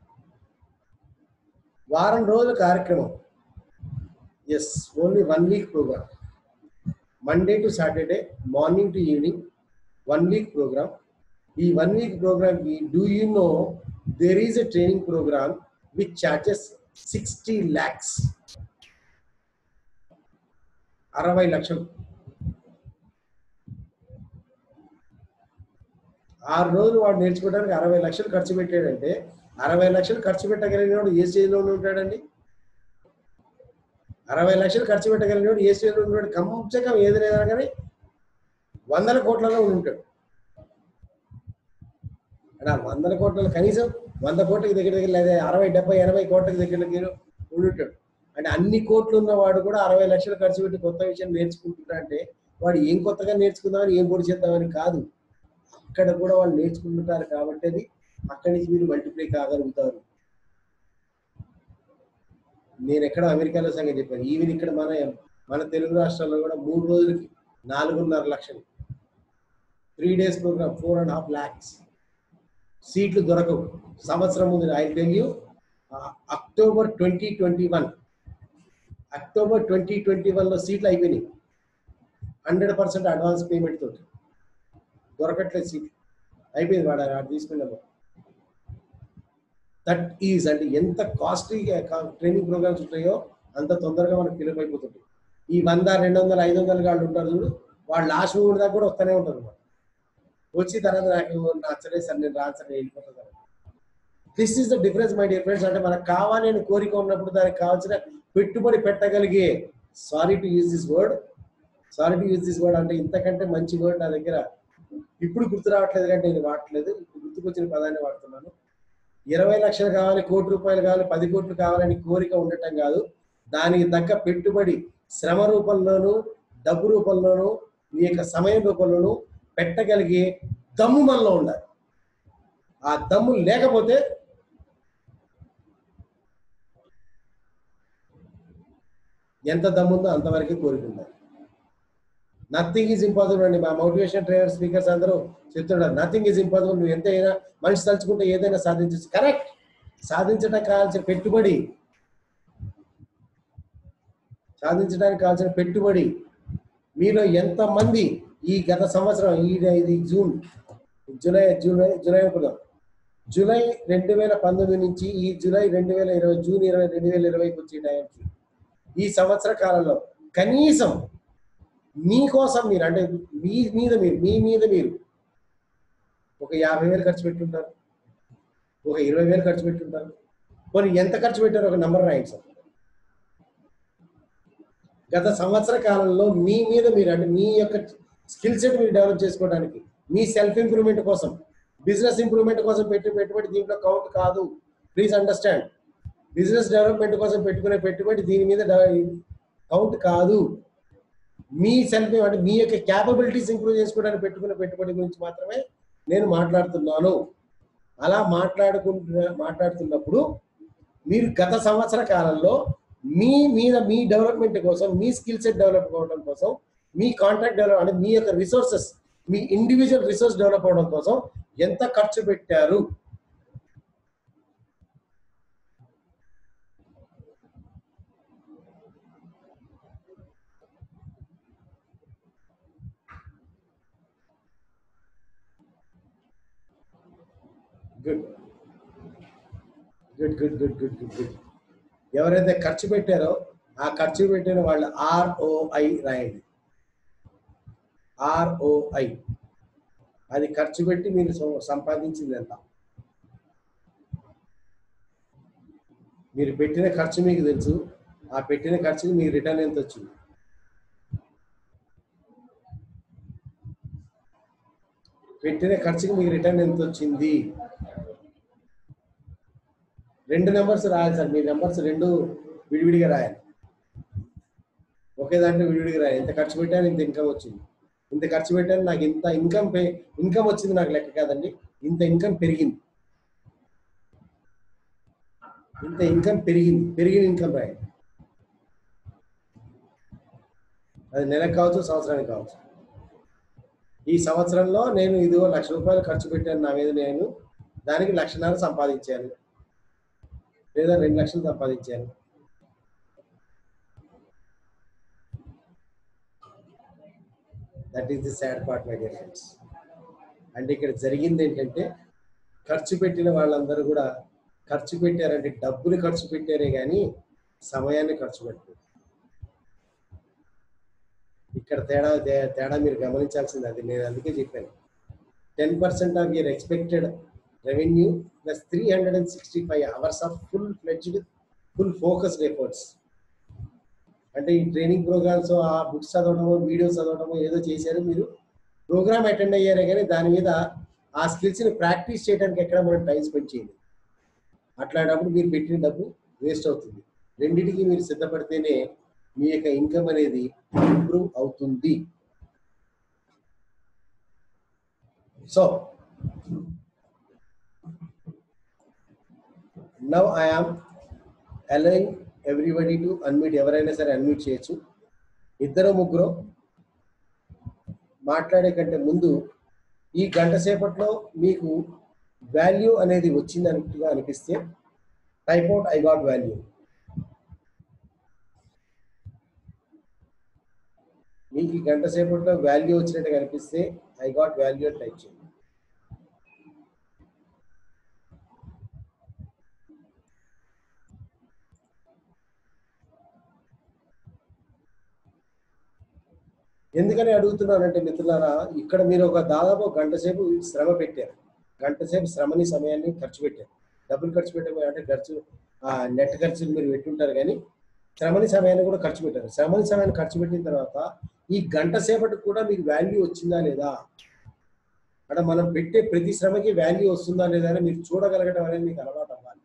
వారం రోజుల కార్యక్రమం yes only one week program Monday to Saturday morning to evening one week program ఈ వన్ వీక్ ప్రోగ్రామ్ కి do you know there is a training program which charges sixty lakhs అరవై లక్షలు ఆరు రోజులు వాడు నేర్చుకోవడానికి అరవై లక్షలు ఖర్చు పెట్టాడంటే అరవై లక్షలు ఖర్చు పెట్టగలిగిన వాడు ఏ స్టేజ్లో ఉంటాడండి అరవై లక్షలు ఖర్చు పెట్టగలిగిన వాడు ఏ స్టేజ్లో ఉంటాడు కంచకం ఏది లేదా కానీ వందల కోట్లలో ఉండి ఉంటాడు అంటే ఆ వందల కోట్లలో కనీసం వంద కోట్లకి దగ్గర దగ్గర లేదా అరవై డెబ్బై ఎనభై కోట్లకి దగ్గర దగ్గర ఉండి ఉంటాడు అంటే అన్ని కోట్లు ఉన్నవాడు కూడా అరవై లక్షలు ఖర్చు పెట్టి కొత్త విషయం నేర్చుకుంటున్నా అంటే వాడు ఏం కొత్తగా నేర్చుకుందామని ఏం పొడి చేద్దామని కాదు అక్కడ కూడా వాళ్ళు నేర్చుకుంటుంటారు కాబట్టి అది అక్కడి నుంచి మీరు మల్టిప్లై కాగలుగుతారు నేను ఎక్కడ అమెరికాలో సంగతి చెప్పాను ఈవెన్ ఇక్కడ మన మన తెలుగు రాష్ట్రాల్లో కూడా మూడు రోజులకి నాలుగున్నర లక్షలు three days program four and half lakhs సీట్లు దొరకవు సంవత్సరం ముందు I tell you October twenty twenty one October twenty twenty వన్లో సీట్లు అయిపోయినాయి హండ్రెడ్ పర్సెంట్ అడ్వాన్స్ పేమెంట్ తోటి దొరకట్లేదు సీట్ అయిపోయింది వాడు వాడు తీసుకున్నాము దట్ ఈజ్ అంటే ఎంత కాస్ట్లీ ట్రైనింగ్ ప్రోగ్రామ్స్ ఉంటాయో అంత తొందరగా మనకు ఫిలప్ అయిపోతుంది ఈ వంద రెండు వందల ఐదు వందల వాళ్ళు ఉంటారు చూడు వాళ్ళు లాస్ట్ మూడు దాకా కూడా వస్తూనే ఉంటారు అన్నమాట వచ్చి తర్వాత నాకు నచ్చలేదు సార్ నేను రాను సార్ నేను వెళ్ళిపోతాను this is the difference my dear friends అంటే మనకు కావాలి అని కోరిక ఉన్నప్పుడు దానికి కావాల్సిన పెట్టుబడి పెట్టగలిగే sorry to use this word sorry to use this word అంటే ఇంతకంటే మంచి వర్డ్ నా దగ్గర ఇప్పుడు గుర్తు రావట్లేదు కంటే నేను వాడట్లేదు ఇప్పుడు గుర్తుకొచ్చిన పదాన్ని వాడుతున్నాను ఇరవై లక్షలు కావాలి కోటి రూపాయలు కావాలి పది కోట్లు కావాలని కోరిక ఉండటం కాదు దానికి తగ్గ పెట్టుబడి శ్రమ రూపంలోనూ డబ్బు రూపంలోనూ మీ యొక్క సమయం రూపంలోనూ పెట్టగలిగే దమ్ము మనలో ఉండాలి ఆ దమ్ము లేకపోతే ఎంత దమ్ముందో అంతవరకు కోరిక ఉండాలి నథింగ్ ఈజ్ ఇంపాసిబుల్ అండి మా మోటివేషన్ ట్రైనర్ స్పీకర్స్ అందరూ చెప్తున్నారు నథింగ్ ఈజ్ ఇంపాసిబుల్ నువ్వు ఎంతైనా మనిషి తలుచుకుంటే ఏదైనా సాధించచ్చు కరెక్ట్ సాధించడానికి కావాల్సిన పెట్టుబడి సాధించడానికి కావాల్సిన పెట్టుబడి మీలో ఎంతమంది ఈ గత సంవత్సరం ఈ ఇది జూన్ జూలై జూలై జూలై అనుకున్నాం జూలై రెండు వేల పంతొమ్మిది నుంచి ఈ జూలై రెండు వేల ఇరవై జూన్ ఇరవై రెండు వేల ఇరవైకి వచ్చే టైంకి ఈ సంవత్సర కాలంలో కనీసం మీకోసం మీరు అంటే మీ మీద మీరు మీ మీద మీరు ఒక యాభై వేలు ఖర్చు పెట్టుంటారు ఒక ఇరవై వేలు ఖర్చు పెట్టుంటారు కొన్ని ఎంత ఖర్చు పెట్టారో ఒక నంబర్ రాయండి సార్ గత సంవత్సర కాలంలో మీ మీద మీరు అంటే మీ యొక్క స్కిల్ సెట్ మీరు డెవలప్ చేసుకోవడానికి మీ సెల్ఫ్ ఇంప్రూవ్మెంట్ కోసం బిజినెస్ ఇంప్రూవ్మెంట్ కోసం పెట్టి పెట్టుబడి దీంట్లో కౌంట్ కాదు ప్లీజ్ అండర్స్టాండ్ బిజినెస్ డెవలప్మెంట్ కోసం పెట్టుకునే పెట్టుబడి దీని మీద కౌంట్ కాదు మీ సెల్ఫ్ అంటే మీ యొక్క క్యాపబిలిటీస్ ఇంప్రూవ్ చేసుకోవడానికి పెట్టుకునే పెట్టుబడి గురించి మాత్రమే నేను మాట్లాడుతున్నాను అలా మాట్లాడుకుంటున్న మాట్లాడుతున్నప్పుడు మీరు గత సంవత్సర కాలంలో మీ మీద మీ డెవలప్మెంట్ కోసం మీ స్కిల్ సెట్ డెవలప్ అవ్వడం కోసం మీ కాంట్రాక్ట్ డెవలప్ అంటే మీ యొక్క రిసోర్సెస్ మీ ఇండివిజువల్ రిసోర్స్ డెవలప్ అవ్వడం కోసం ఎంత ఖర్చు పెట్టారు good good good good good good good ఎవరైతే ఖర్చు పెట్టారో ఆ ఖర్చు పెట్టిన వాళ్ళు ఆర్ఓఐ రాయండి ఆర్ఓఐ అది ఖర్చు పెట్టి మీరు సం- సంపాదించింది ఎంత మీరు పెట్టిన ఖర్చు మీకు తెలుసు ఆ పెట్టిన ఖర్చుకి మీకు రిటర్న్ ఎంత వచ్చింది పెట్టిన ఖర్చుకి మీకు రిటర్న్ ఎంత వచ్చింది రెండు నెంబర్స్ రాయాలి సార్ మీ నెంబర్స్ రెండు విడివిడిగా రాయాలి ఒకే దాంట్లో విడివిడిగా రాయాలి ఇంత ఖర్చు పెట్టాను ఇంత ఇన్కమ్ వచ్చింది ఇంత ఖర్చు పెట్టాను నాకు ఇంత ఇన్కమ్ పే ఇన్కమ్ వచ్చింది నాకు లెక్క కాదండి ఇంత ఇన్కమ్ పెరిగింది ఇంత ఇన్కమ్ పెరిగింది పెరిగిన ఇన్కమ్ రాయాలి అది నెలకు కావచ్చు సంవత్సరానికి కావచ్చు ఈ సంవత్సరంలో నేను ఇదిగో లక్ష రూపాయలు ఖర్చు పెట్టాను నా మీద నేను దానికి లక్షన్నర సంపాదించాను లేదా రెండు లక్షలు సంపాదించాను that is the sad part my dear friends అంటే ఇక్కడ జరిగింది ఏంటంటే ఖర్చు పెట్టిన వాళ్ళందరూ కూడా ఖర్చు పెట్టారంటే డబ్బులు ఖర్చు పెట్టారే కానీ సమయాన్ని ఖర్చు పెట్టారు ఇక్కడ తేడా తే- తేడా మీరు గమనించాల్సింది అది నేను అందుకే చెప్పాను ten percent of your expected revenue plus three hundred and sixty five hours of full fledged full focused efforts అంటే ఈ ట్రైనింగ్ ప్రోగ్రామ్స్ ఆ బుక్స్ చదవడము వీడియోస్ చదవడము ఏదో చేశారు మీరు ప్రోగ్రామ్ అటెండ్ అయ్యారే కానీ దాని మీద ఆ స్కిల్స్ని ప్రాక్టీస్ చేయడానికి ఎక్కడ మనం టైం స్పెండ్ చేయాలి అట్లాంటప్పుడు మీరు పెట్టిన డబ్బు వేస్ట్ అవుతుంది రెండింటికి మీరు సిద్ధపడితేనే మీ యొక్క ఇన్కమ్ అనేది ఇంప్రూవ్ అవుతుంది so now I am allowing everybody to unmute ఎవరైనా సరే అన్మ్యూట్ చేయొచ్చు ఇద్దరు ముగ్గురు మాట్లాడే కంటే ముందు ఈ గంట సేపట్లో మీకు వాల్యూ అనేది వచ్చిందన్నట్టుగా అనిపిస్తే type out I got value మీకు ఈ గంట సేపట్లో వాల్యూ వచ్చినట్టుగా అనిపిస్తే ఐ గాట్ వాల్యూ అని టైప్ చేయండి ఎందుకని అడుగుతున్నానంటే మిత్రులారా ఇక్కడ మీరు ఒక దాదాపు ఒక గంట సేపు శ్రమ పెట్టారు గంట సేపు శ్రమని సమయాన్ని ఖర్చు పెట్టారు డబ్బులు ఖర్చు పెట్టే అంటే ఖర్చు నెట్ ఖర్చులు మీరు పెట్టుంటారు కానీ శ్రమని సమయాన్ని కూడా ఖర్చు పెట్టారు శ్రమని సమయాన్ని ఖర్చు పెట్టిన తర్వాత ఈ గంట సేపటికి కూడా మీకు వాల్యూ వచ్చిందా లేదా అంటే మనం పెట్టే ప్రతి శ్రమకి వాల్యూ వస్తుందా లేదా అని మీరు చూడగలగడం అనేది మీకు అలవాటు అవ్వాలి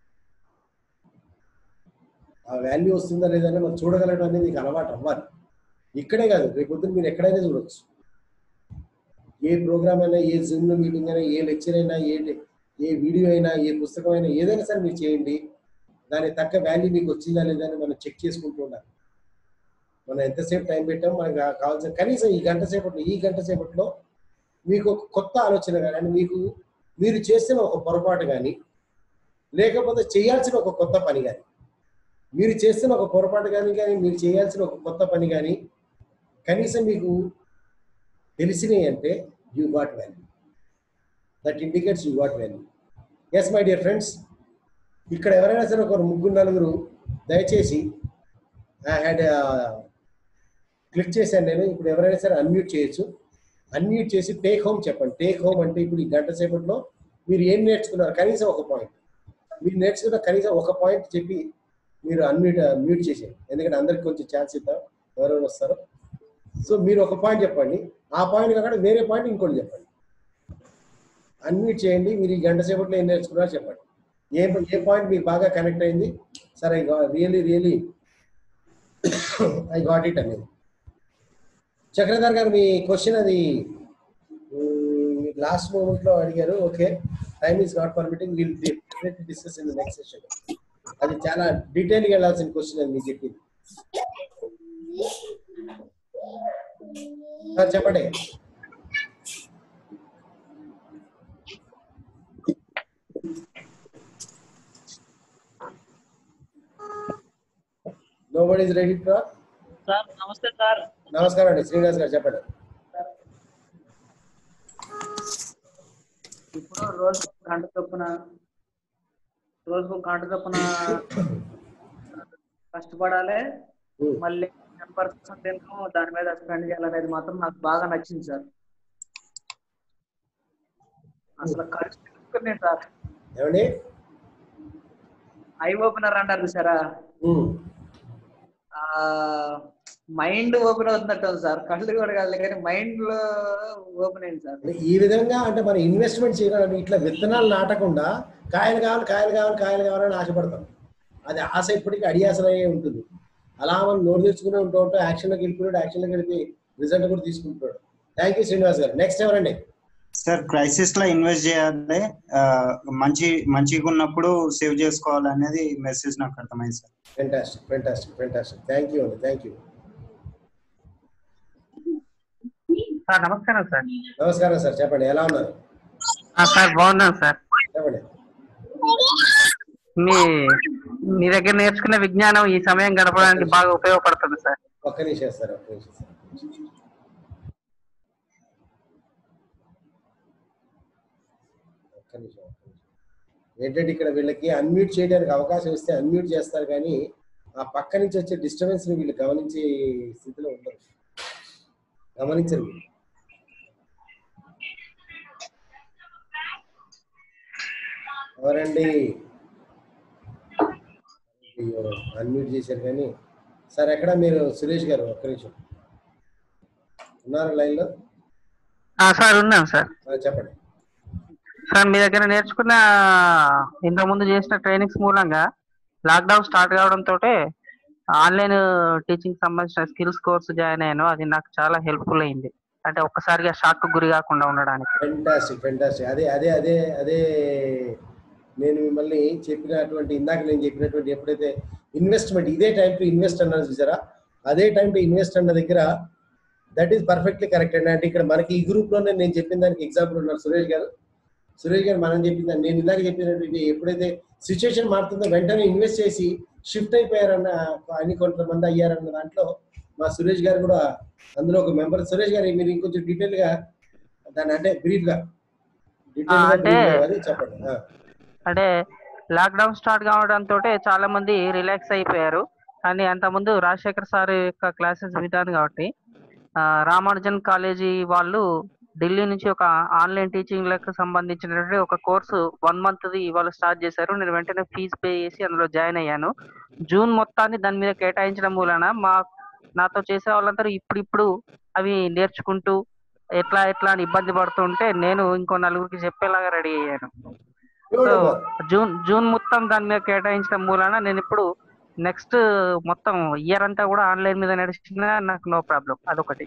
ఆ వాల్యూ వస్తుందా లేదా అని మనం చూడగలగడం అనేది మీకు అలవాటు అవ్వాలి ఇక్కడే కాదు రేపు పొద్దున్న మీరు ఎక్కడైనా చూడొచ్చు ఏ ప్రోగ్రామ్ అయినా ఏ జూమ్ మీటింగ్ అయినా ఏ లెక్చర్ అయినా ఏ ఏ వీడియో అయినా ఏ పుస్తకం అయినా ఏదైనా సరే మీరు చేయండి దాని తగ్గ వాల్యూ మీకు వచ్చిందా లేదా అని మనం చెక్ చేసుకుంటూ ఉండాలి మనం ఎంతసేపు టైం పెట్టాం మనకి కా- కావాల్సిన కనీసం ఈ గంట సేపట్లో ఈ గంట సేపట్లో మీకు ఒక కొత్త ఆలోచన కానీ అంటే మీకు మీరు చేసిన ఒక పొరపాటు కానీ లేకపోతే చేయాల్సిన ఒక కొత్త పని కానీ మీరు చేస్తున్న ఒక పొరపాటు కానీ కానీ మీరు చేయాల్సిన ఒక కొత్త పని కానీ కనీసం మీకు తెలిసినాయి అంటే you got value that indicates you got value yes my dear friends ఇక్కడ ఎవరైనా సరే ఒక ముగ్గురు నలుగురు దయచేసి ఐ హ్యాడ్ క్లిక్ చేశాను నేను ఇప్పుడు ఎవరైనా సరే అన్మ్యూట్ చేయొచ్చు అన్మ్యూట్ చేసి టేక్ హోమ్ చెప్పండి టేక్ హోమ్ అంటే ఇప్పుడు ఈ గంట సేపట్లో మీరు ఏం నేర్చుకున్నారు కనీసం ఒక పాయింట్ మీరు నేర్చుకున్న కనీసం ఒక పాయింట్ చెప్పి మీరు అన్మ్యూట్ మ్యూట్ చేసేయండి ఎందుకంటే అందరికి కొంచెం ఛాన్స్ ఇద్దాం ఎవరెవరు వస్తారో సో మీరు ఒక పాయింట్ చెప్పండి ఆ పాయింట్ కాకుండా వేరే పాయింట్ ఇంకోటి చెప్పండి అన్మ్యూట్ చేయండి మీరు ఈ గంట సేపట్లో ఏం నేర్చుకున్నారో చెప్పండి ఏ ఏ పాయింట్ మీకు బాగా కనెక్ట్ అయింది సరే really really I got it అనేది చక్రధర్ గారు మీ క్వశ్చన్ అది లాస్ట్ మూమెంట్ లో అడిగారు okay time is not permitting will discuss in next session అది చాలా డీటెయిల్ గా వెళ్ళాల్సిన క్వశ్చన్ అని మీకు చెప్పింది సార్ చెప్పండి nobody is ready to sir నమస్తే సార్ నమస్కారం అండి శ్రీనివాస్ గారు చెప్పండి ఇప్పుడు రోజు గంట చొప్పున రోజుకు గంట చొప్పున కష్టపడాలి Hmm. మళ్ళీ టెన్ పర్సెంట్ దాని మీద స్పెండ్ చేయాలనేది మాత్రం నాకు బాగా నచ్చింది సార్ అసలు ఖర్చు తెలుసుకున్నాను సార్ ఏమండి ఐ ఓపెనర్ అంటారు చూసారా ఉమ్. మైండ్ ఓపెన్ అవుతున్నట్టు ఉంది సార్ కళ్ళు కూడా కాదు కానీ మైండ్ లో ఓపెన్ అయింది సార్ అంటే ఈ విధంగా అంటే మనం ఇన్వెస్ట్మెంట్ చేయాలంటే ఇట్లా విత్తనాలు నాటకుండా కాయలు కావాలి కాయలు కావాలి కాయలు కావాలని ఆశపడతాం అది ఆశ ఇప్పటికీ అడియాసలయ్యే ఉంటుంది అలా మనం నోరు తెచ్చుకునే ఉంటూ ఉంటాం యాక్షన్లోకి వెళ్ళిపోయాడు యాక్షన్లోకి వెళ్ళి రిజల్ట్ కూడా తీసుకుంటున్నాడు థ్యాంక్ యూ శ్రీనివాస్ గారు నెక్స్ట్ ఎవరండి సార్ క్రైసిస్ లో ఇన్వెస్ట్ చేయాలి ఆ, మంచి మంచిగా ఉన్నప్పుడు సేవ్ చేసుకోవాలి అనేది మెసేజ్ నాకు అర్థమైంది sir fantastic fantastic fantastic thank you అండి థ్యాంక్ యూ సార్ నమస్కారం సార్ నమస్కారం సార్ చెప్పండి ఎలా ఉన్నారు సార్ బాగున్నాను సార్ చెప్పండి మీ మీ దగ్గర నేర్చుకున్న విజ్ఞానం ఈ సమయం గడపడానికి బాగా ఉపయోగపడుతుంది సార్ ఒక్క నిమిషం సార్ ఒక్క నిమిషం సార్ ఒక్క నిమిషం ఒక్క నిమిషం ఏంటంటే ఇక్కడ వీళ్ళకి అన్మ్యూట్ చేయడానికి అవకాశం ఇస్తే అన్మ్యూట్ చేస్తారు కానీ ఆ పక్క నుంచి వచ్చే డిస్టర్బెన్స్ ని వీళ్ళు గమనించే స్థితిలో ఉండరు గమనించరు వీళ్ళు. ఎవరండి అయ్యో అన్మ్యూట్ చేశారు కానీ సార్ ఎక్కడ మీరు సురేష్ గారు ఒక్క నిమిషం ఉన్నారు లైన్లో ఆ, సార్ ఉన్నాను సార్ ఆ, చెప్పండి సార్ మీ దగ్గర నేర్చుకున్న ఇంతకు ముందు చేసిన ట్రైనింగ్స్ మూలంగా లాక్డౌన్ స్టార్ట్ కావడంతో ఆన్లైన్ టీచింగ్ సంబంధించిన స్కిల్స్ కోర్స్ జాయిన్ అయ్యాను అది నాకు చాలా హెల్ప్ఫుల్ అయింది అంటే ఒక్కసారిగా షాక్ గురి కాకుండా ఉండడానికి ఫెంటాస్టిక్ ఫెంటాస్టిక్ అదే అదే అదే అదే నేను మిమ్మల్ని చెప్పినటువంటి ఇందాక నేను చెప్పినటువంటి ఎప్పుడైతే ఇన్వెస్ట్మెంట్ ఇదే టైం టు ఇన్వెస్ట్ అన్నారు చూసారా అదే టైం టు ఇన్వెస్ట్ అన్న దగ్గర దట్ ఈస్ పర్ఫెక్ట్లీ కరెక్ట్ అండి అంటే ఇక్కడ మనకి ఈ గ్రూప్ లోనే నేను చెప్పిన దానికి ఎగ్జాంపుల్ ఉన్నారు సురేష్ గారు సురేష్ గారు మనం చెప్పిన దాన్ని నేను ఇందాక చెప్పినటువంటి ఎప్పుడైతే సిచ్యువేషన్ మారుతుందో వెంటనే ఇన్వెస్ట్ చేసి షిఫ్ట్ అయిపోయారన్న అని కొంతమంది అయ్యారన్న దాంట్లో మా సురేష్ గారు కూడా అందులో ఒక మెంబర్ సురేష్ గారు మీరు ఇంకొంచెం డీటెయిల్ గా దాన్ని అంటే బ్రీఫ్ గా డీటెయిల్ గా అంటే- brief గా అది చెప్పండి ఆ. అంటే లాక్డౌన్ స్టార్ట్ కావడంతో చాలా మంది రిలాక్స్ అయిపోయారు కానీ అంతకుముందు రాజశేఖర్ సార్ యొక్క క్లాసెస్ వింటాను కాబట్టి ఆ, రామానుజన్ కాలేజీ వాళ్ళు ఢిల్లీ నుంచి ఒక ఆన్లైన్ టీచింగ్ లకు సంబంధించినటువంటి ఒక కోర్సు వన్ మంత్ ది వాళ్ళు స్టార్ట్ చేశారు నేను వెంటనే ఫీజు పే చేసి అందులో జాయిన్ అయ్యాను జూన్ మొత్తాన్ని దాని మీద కేటాయించడం మూలన మా నాతో చేసే వాళ్ళందరూ ఇప్పుడిప్పుడు అవి నేర్చుకుంటూ ఎట్లా ఎట్లా అని ఇబ్బంది పడుతుంటే నేను ఇంకో నలుగురికి చెప్పేలాగా రెడీ అయ్యాను సో జూన్ జూన్ మొత్తం దాని మీద కేటాయించడం మూలన నేను ఇప్పుడు నెక్స్ట్ మొత్తం ఇయర్ అంతా కూడా ఆన్లైన్ మీద నడిచినా నాకు నో ప్రాబ్లం అదొకటి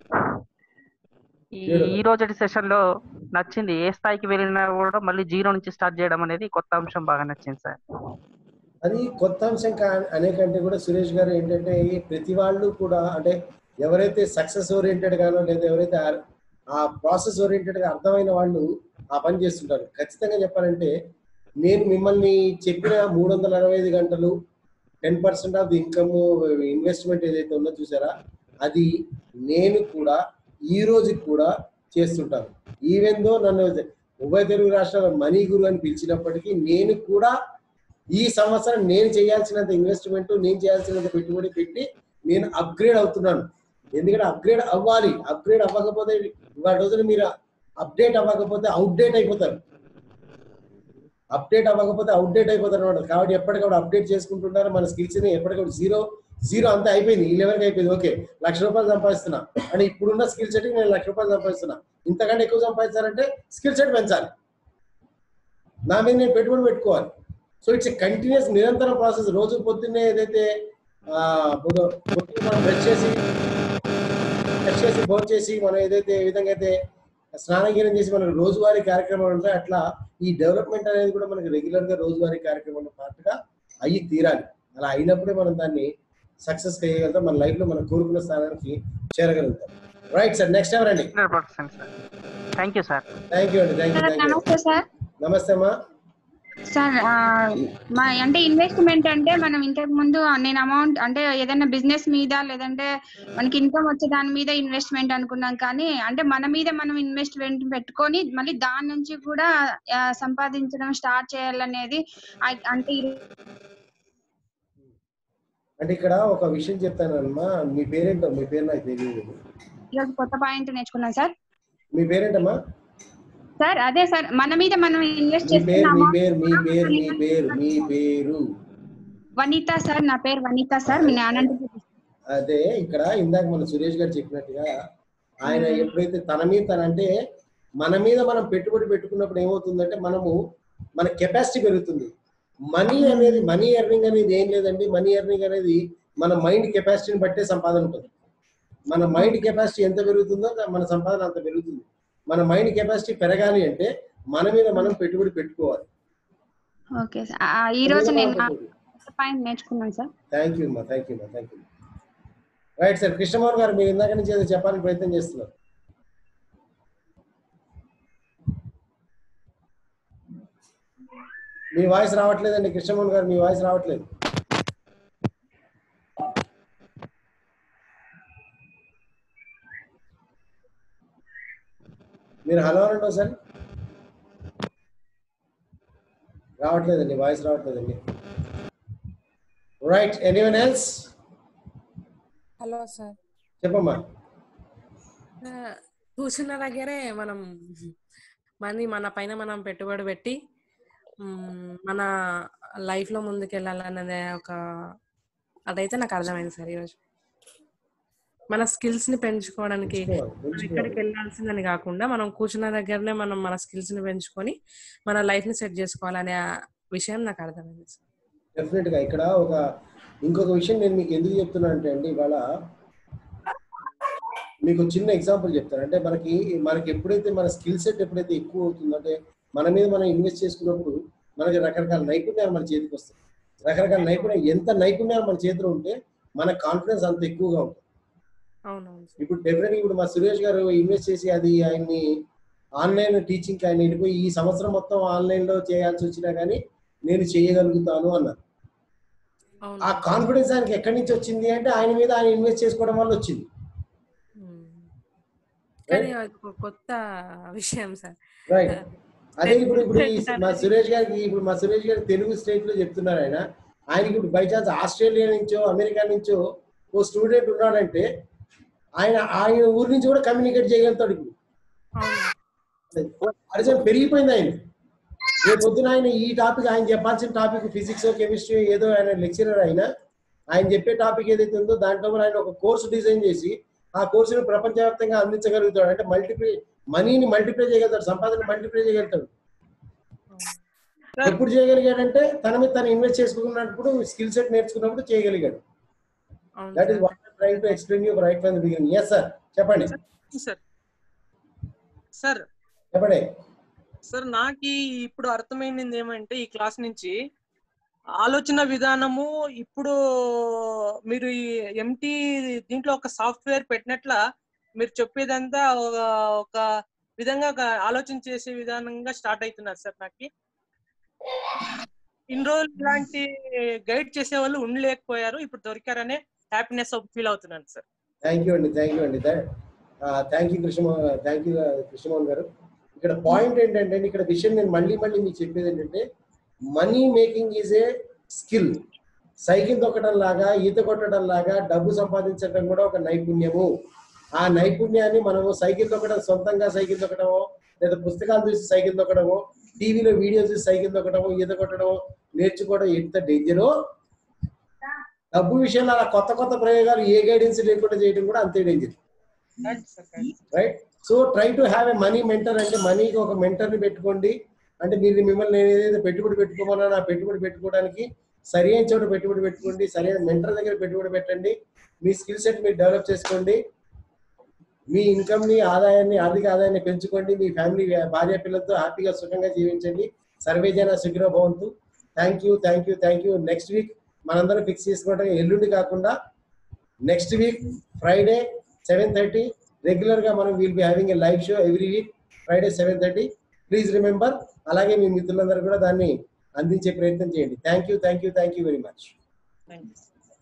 ఈ Beautiful. ఈ రోజటి సెషన్ లో నచ్చింది ఏ స్థాయికి వెళ్ళినా కూడా మళ్ళీ జీరో నుంచి స్టార్ట్ చేయడం అనేది కొత్త అంశం బాగా నచ్చింది సార్ అది కొత్త అంశం కా అనే కంటే కూడా సురేష్ గారు ఏంటంటే ఈ ప్రతి వాళ్ళు కూడా అంటే ఎవరైతే సక్సెస్ ఓరియంటెడ్ గానో లేదా ఎవరైతే ఆ- ఆ ప్రాసెస్ ఓరియంటెడ్ గా అర్థమైన వాళ్ళు ఆ పని చేస్తుంటారు ఖచ్చితంగా చెప్పాలంటే నేను మిమ్మల్ని చెప్పిన మూడు వందల అరవై ఐదు గంటలు ten percent of the income investment ఏదైతే ఉందో చూసారా అది నేను కూడా ఈ రోజుకి కూడా చేస్తుంటాను ఈవెన్ దో నన్ను ఉభయ తెలుగు రాష్ట్రాల మనీ గురు అని పిలిచినప్పటికీ నేను కూడా ఈ సంవత్సరం నేను చేయాల్సినంత ఇన్వెస్ట్మెంట్ నేను చేయాల్సినంత పెట్టుబడి పెట్టి నేను అప్గ్రేడ్ అవుతున్నాను ఎందుకంటే అప్గ్రేడ్ అవ్వాలి అప్గ్రేడ్ అవ్వకపోతే ఇవాళ రోజున మీరు అప్డేట్ అవ్వకపోతే అవుట్డేట్ అయిపోతారు అప్డేట్ అవ్వకపోతే అవుట్డేట్ అయిపోతారు అనమాట కాబట్టి ఎప్పటికప్పుడు అప్డేట్ చేసుకుంటున్నారు మన స్కిల్స్ ఎప్పటికప్పుడు జీరో జీరో అంతా అయిపోయింది ఈ లెవెల్కి అయిపోయింది ఓకే లక్ష రూపాయలు సంపాదిస్తున్నా అంటే ఇప్పుడున్న స్కిల్ సెట్ నేను లక్ష రూపాయలు సంపాదిస్తున్నా ఇంతకంటే ఎక్కువ సంపాదిస్తారంటే స్కిల్ సెట్ పెంచాలి నా మీద నేను పెట్టుబడి పెట్టుకోవాలి సో ఇట్స్ కంటిన్యూస్ నిరంతర ప్రాసెస్ రోజు పొద్దున్నే ఏదైతే ఆ, పొద్దు- పొద్దున్న మనం బ్రష్ చేసి బ్రష్ చేసి భోజనం చేసి మనం ఏదైతే ఏ విధంగా అయితే స్నానగీనం చేసి మనకు రోజువారీ కార్యక్రమాలు ఉంటాయి అట్లా ఈ డెవలప్మెంట్ అనేది కూడా మనకి రెగ్యులర్ గా రోజువారీ కార్యక్రమంలో పాటుగా అయ్యి తీరాలి అలా అయినప్పుడే మనం దాన్ని సక్సెస్ చేయగలుగుతాం మన లైఫ్ లో మనం కోరుకున్న స్థానానికి చేరగలుగుతాం రైట్ సార్ నెక్స్ట్ ఎవరండి hundred percent sir thank you sir thank you అండి థ్యాంక్ యూ థ్యాంక్ యూ నమస్తే సార్ నమస్తే అమ్మా సార్ ఆ, మా అంటే ఇన్వెస్ట్మెంట్ అంటే మనం ఇంతకు ముందు నేను అమౌంట్ అంటే ఏదైనా బిజినెస్ మీద లేదంటే మనకి ఇన్కమ్ వచ్చే దాని మీద ఇన్వెస్ట్మెంట్ అనుకున్నాం కానీ అంటే మన మీద మనం ఇన్వెస్ట్మెంట్ పెట్టుకొని మళ్ళీ దాని నుంచి కూడా ఆ, సంపాదించడం స్టార్ట్ చేయాలనేది ఆ- అంటే ఈ- అంటే ఇక్కడ ఒక విషయం చెప్తానమ్మా మీ పేరేంటో మీ పేరు నాకు తెలియదు ఈరోజు కొత్త పాయింట్ నేర్చుకున్నాం సార్ మీ పేరేంటమ్మా సార్ అదే సార్ మన మీద మనం ఇన్వెస్ట్ మీ పేరు మీ చేస్తున్నాము పేరు మీ పేరు మీ పేరు మీ పేరు వనిత సార్ నా పేరు వనిత సార్ మీ నాన్న అదే ఇక్కడ ఇందాక మన సురేష్ గారు చెప్పినట్టుగా ఆయన ఎప్పుడైతే తన మీద తన అంటే మన మీద మనం పెట్టుబడి పెట్టుకున్నప్పుడు ఏమవుతుందంటే మనము మన కెపాసిటీ పెరుగుతుంది మనీ అనేది మనీ ఎర్నింగ్ అనేది ఏం లేదండి మనీ ఎర్నింగ్ అనేది మన మైండ్ కెపాసిటీని బట్టే సంపాదన ఉంటుంది మన మైండ్ కెపాసిటీ ఎంత పెరుగుతుందో మన సంపాదన అంత పెరుగుతుంది మన మైండ్ కెపాసిటీ పెరగాలి అంటే మన మీద మనం పెట్టుబడి పెట్టుకోవాలి ఓకే సార్ ఆ, ఈ రోజు నేను ఆ కొత్త పాయింట్ నేర్చుకున్నాను సార్ థ్యాంక్ యూ అమ్మా థ్యాంక్ యూ అమ్మా thank you right sir Krishnamohan garu మీరు ఇందాక నుంచి ఏదో చెప్పాలని ప్రయత్నం చేస్తున్నారు మీ వాయిస్ రావట్లేదండి కృష్ణమోహన్ గారు మీ వాయిస్ రావట్లేదు మీరు హలో అనండి సార్ రావట్లేదండి వాయిస్ రావట్లేదండి right anyone else hello sir చెప్పమ్మా ఆ, కూర్చున్న దగ్గరే మనం మనీ మన పైన మనం పెట్టుబడి పెట్టి మ్మ్, మన లైఫ్ లో ముందుకు వెళ్ళాలన్నదే ఒక అదైతే నాకు అర్థమైంది సార్ ఈరోజు మన స్కిల్స్ ని పెంచుకోవడానికి మనం ఎక్కడికి వెళ్ళాల్సిందని కాకుండా మనం కూర్చున్న దగ్గరనే మనం మన స్కిల్స్ ని పెంచుకొని మన లైఫ్ ని సెట్ చేసుకోవాలనే ఆ విషయం నాకు అర్థమైంది సార్ డెఫినెట్ గా ఇక్కడ ఒక ఇంకొక విషయం నేను మీకు ఎందుకు చెప్తున్నా అంటే అండి ఇవాళ మీకు ఒక చిన్న ఎగ్జాంపుల్ చెప్తాను అంటే మనకి మనకి ఎప్పుడైతే మన స్కిల్ సెట్ ఎప్పుడైతే ఎక్కువ అవుతుందో అంటే మన మీద మనం ఇన్వెస్ట్ చేసుకున్నప్పుడు మనకి రకరకాల నైపుణ్యాలు మన చేతికి వస్తాయి రకరకాల నైపుణ్యం ఎంత నైపుణ్యాలు మన చేతిలో ఉంటే మన కాన్ఫిడెన్స్ అంత ఎక్కువగా ఉంటుంది అవునవును ఇప్పుడు డెఫినెట్ ఇప్పుడు మా సురేష్ గారు ఇన్వెస్ట్ చేసి అది ఆయన్ని ఆన్లైన్ టీచింగ్ ఆయన వెళ్ళిపోయి ఈ సంవత్సరం మొత్తం ఆన్లైన్ లో చేయాల్సి వచ్చినా కానీ నేను చేయగలుగుతాను అన్నారు ఆ కాన్ఫిడెన్స్ ఆయనకి ఎక్కడి నుంచి వచ్చింది అంటే ఆయన మీద ఆయన ఇన్వెస్ట్ చేసుకోవడం వల్ల వచ్చింది కానీ అది ఒక కొత్త విషయం సార్ రైట్ అదే ఇప్పుడు ఇప్పుడు ఈ మా సురేష్ గారికి ఇప్పుడు మా సురేష్ గారు తెలుగు స్టేట్ లో చెప్తున్నారు ఆయన ఆయనకి ఇప్పుడు బై ఛాన్స్ ఆస్ట్రేలియా నుంచో అమెరికా నుంచో ఓ స్టూడెంట్ ఉన్నాడంటే ఆయన ఆయన ఊరి నుంచి కూడా కమ్యూనికేట్ చేయగలుగుతాడు ఇప్పుడు అరిజన్ పెరిగిపోయింది ఆయన రేపు పొద్దున ఆయన ఈ టాపిక్ ఆయన చెప్పాల్సిన టాపిక్ ఫిజిక్స్ కెమిస్ట్రీ ఏదో ఆయన లెక్చరర్ అయినా ఆయన చెప్పే టాపిక్ ఏదైతే ఉందో దాంట్లో కూడా ఆయన ఒక కోర్సు డిజైన్ చేసి ఆ కోర్సును ప్రపంచవ్యాప్తంగా అందించగలుగుతాడు అంటే మల్టిప్లై మనీని మల్టిప్లై చేయగలుగుతాడు సంపాదన మల్టిప్లై చేయగలుగుతాడు ఎప్పుడు చేయగలిగాడంటే తన మీద తను ఇన్వెస్ట్ చేసుకున్నప్పుడు స్కిల్ సెట్ నేర్చుకున్నప్పుడు చేయగలిగాడు that is what trying to explain you right from the beginning yes sir చెప్పండి సార్ సార్ చెప్పండి సార్ నాకు ఇప్పుడు అర్థమైంది ఏమంటే ఈ క్లాస్ నుంచి ఆలోచన విధానము ఇప్పుడు మీరు ఈ ఎంటీ దీంట్లో ఒక సాఫ్ట్వేర్ పెట్టినట్ల మీరు చెప్పేదంతా ఒక ఒక విధంగా ఒక ఆలోచన చేసే విధానంగా స్టార్ట్ అవుతున్నారు సార్ నాకు ఇన్ని రోజులు ఇలాంటి గైడ్ చేసే వాళ్ళు ఉండలేకపోయారు ఇప్పుడు దొరికారనే హ్యాపీనెస్ ఫీల్ అవుతున్నాను సార్ థ్యాంక్ యూ అండి థ్యాంక్ యూ అండి thank you Krishna thank you Krishnamohan garu ఇక్కడ పాయింట్ ఏంటంటే ఇక్కడ విషయం నేను మళ్ళీ మళ్ళీ మీకు చెప్పేది ఏంటంటే money making is a skill cycle తొక్కడం లాగా ఈత కొట్టడం లాగా డబ్బు సంపాదించడం కూడా ఒక నైపుణ్యము ఆ నైపుణ్యాన్ని మనము సైకిల్ తొక్కడం సొంతంగా సైకిల్ తొక్కడమో లేదా పుస్తకాలు చూసి సైకిల్ తొక్కడమో టీవీలో వీడియో చూసి సైకిల్ తొక్కడమో ఈత కొట్టడమో నేర్చుకోవడం ఎంత డేంజరో డబ్బు విషయంలో అలా కొత్త కొత్త ప్రయోగాలు ఏ గైడెన్స్ లేకుండా చేయడం కూడా అంతే danger right so try to have a money mentor అంటే మనీకి ఒక mentor ని పెట్టుకోండి అంటే మీరు మిమ్మల్ని నేను ఏదైతే పెట్టుబడి పెట్టుకోమన్నా ఆ పెట్టుబడి పెట్టుకోవడానికి సరైన చోట పెట్టుబడి పెట్టుకోండి సరైన మెంటర్ దగ్గర పెట్టుబడి పెట్టండి మీ స్కిల్ సెట్ మీరు డెవలప్ చేసుకోండి మీ ఇన్కమ్ ని ఆదాయాన్ని ఆర్థిక ఆదాయాన్ని పెంచుకోండి మీ ఫ్యామిలీ భార్య పిల్లలతో హ్యాపీగా సుఖంగా జీవించండి సర్వే జన సుఖిరో భవంతు thank you thank you thank you next week మనందరం ఫిక్స్ చేసుకోవడం ఎల్లుండి కాకుండా next week Friday seven thirty regular గా మనం will be having a live show every week Friday seven thirty please remember అలాగే మీ మిత్రులందరూ కూడా దాన్ని అందించే ప్రయత్నం చేయండి thank you thank you thank you very much thank you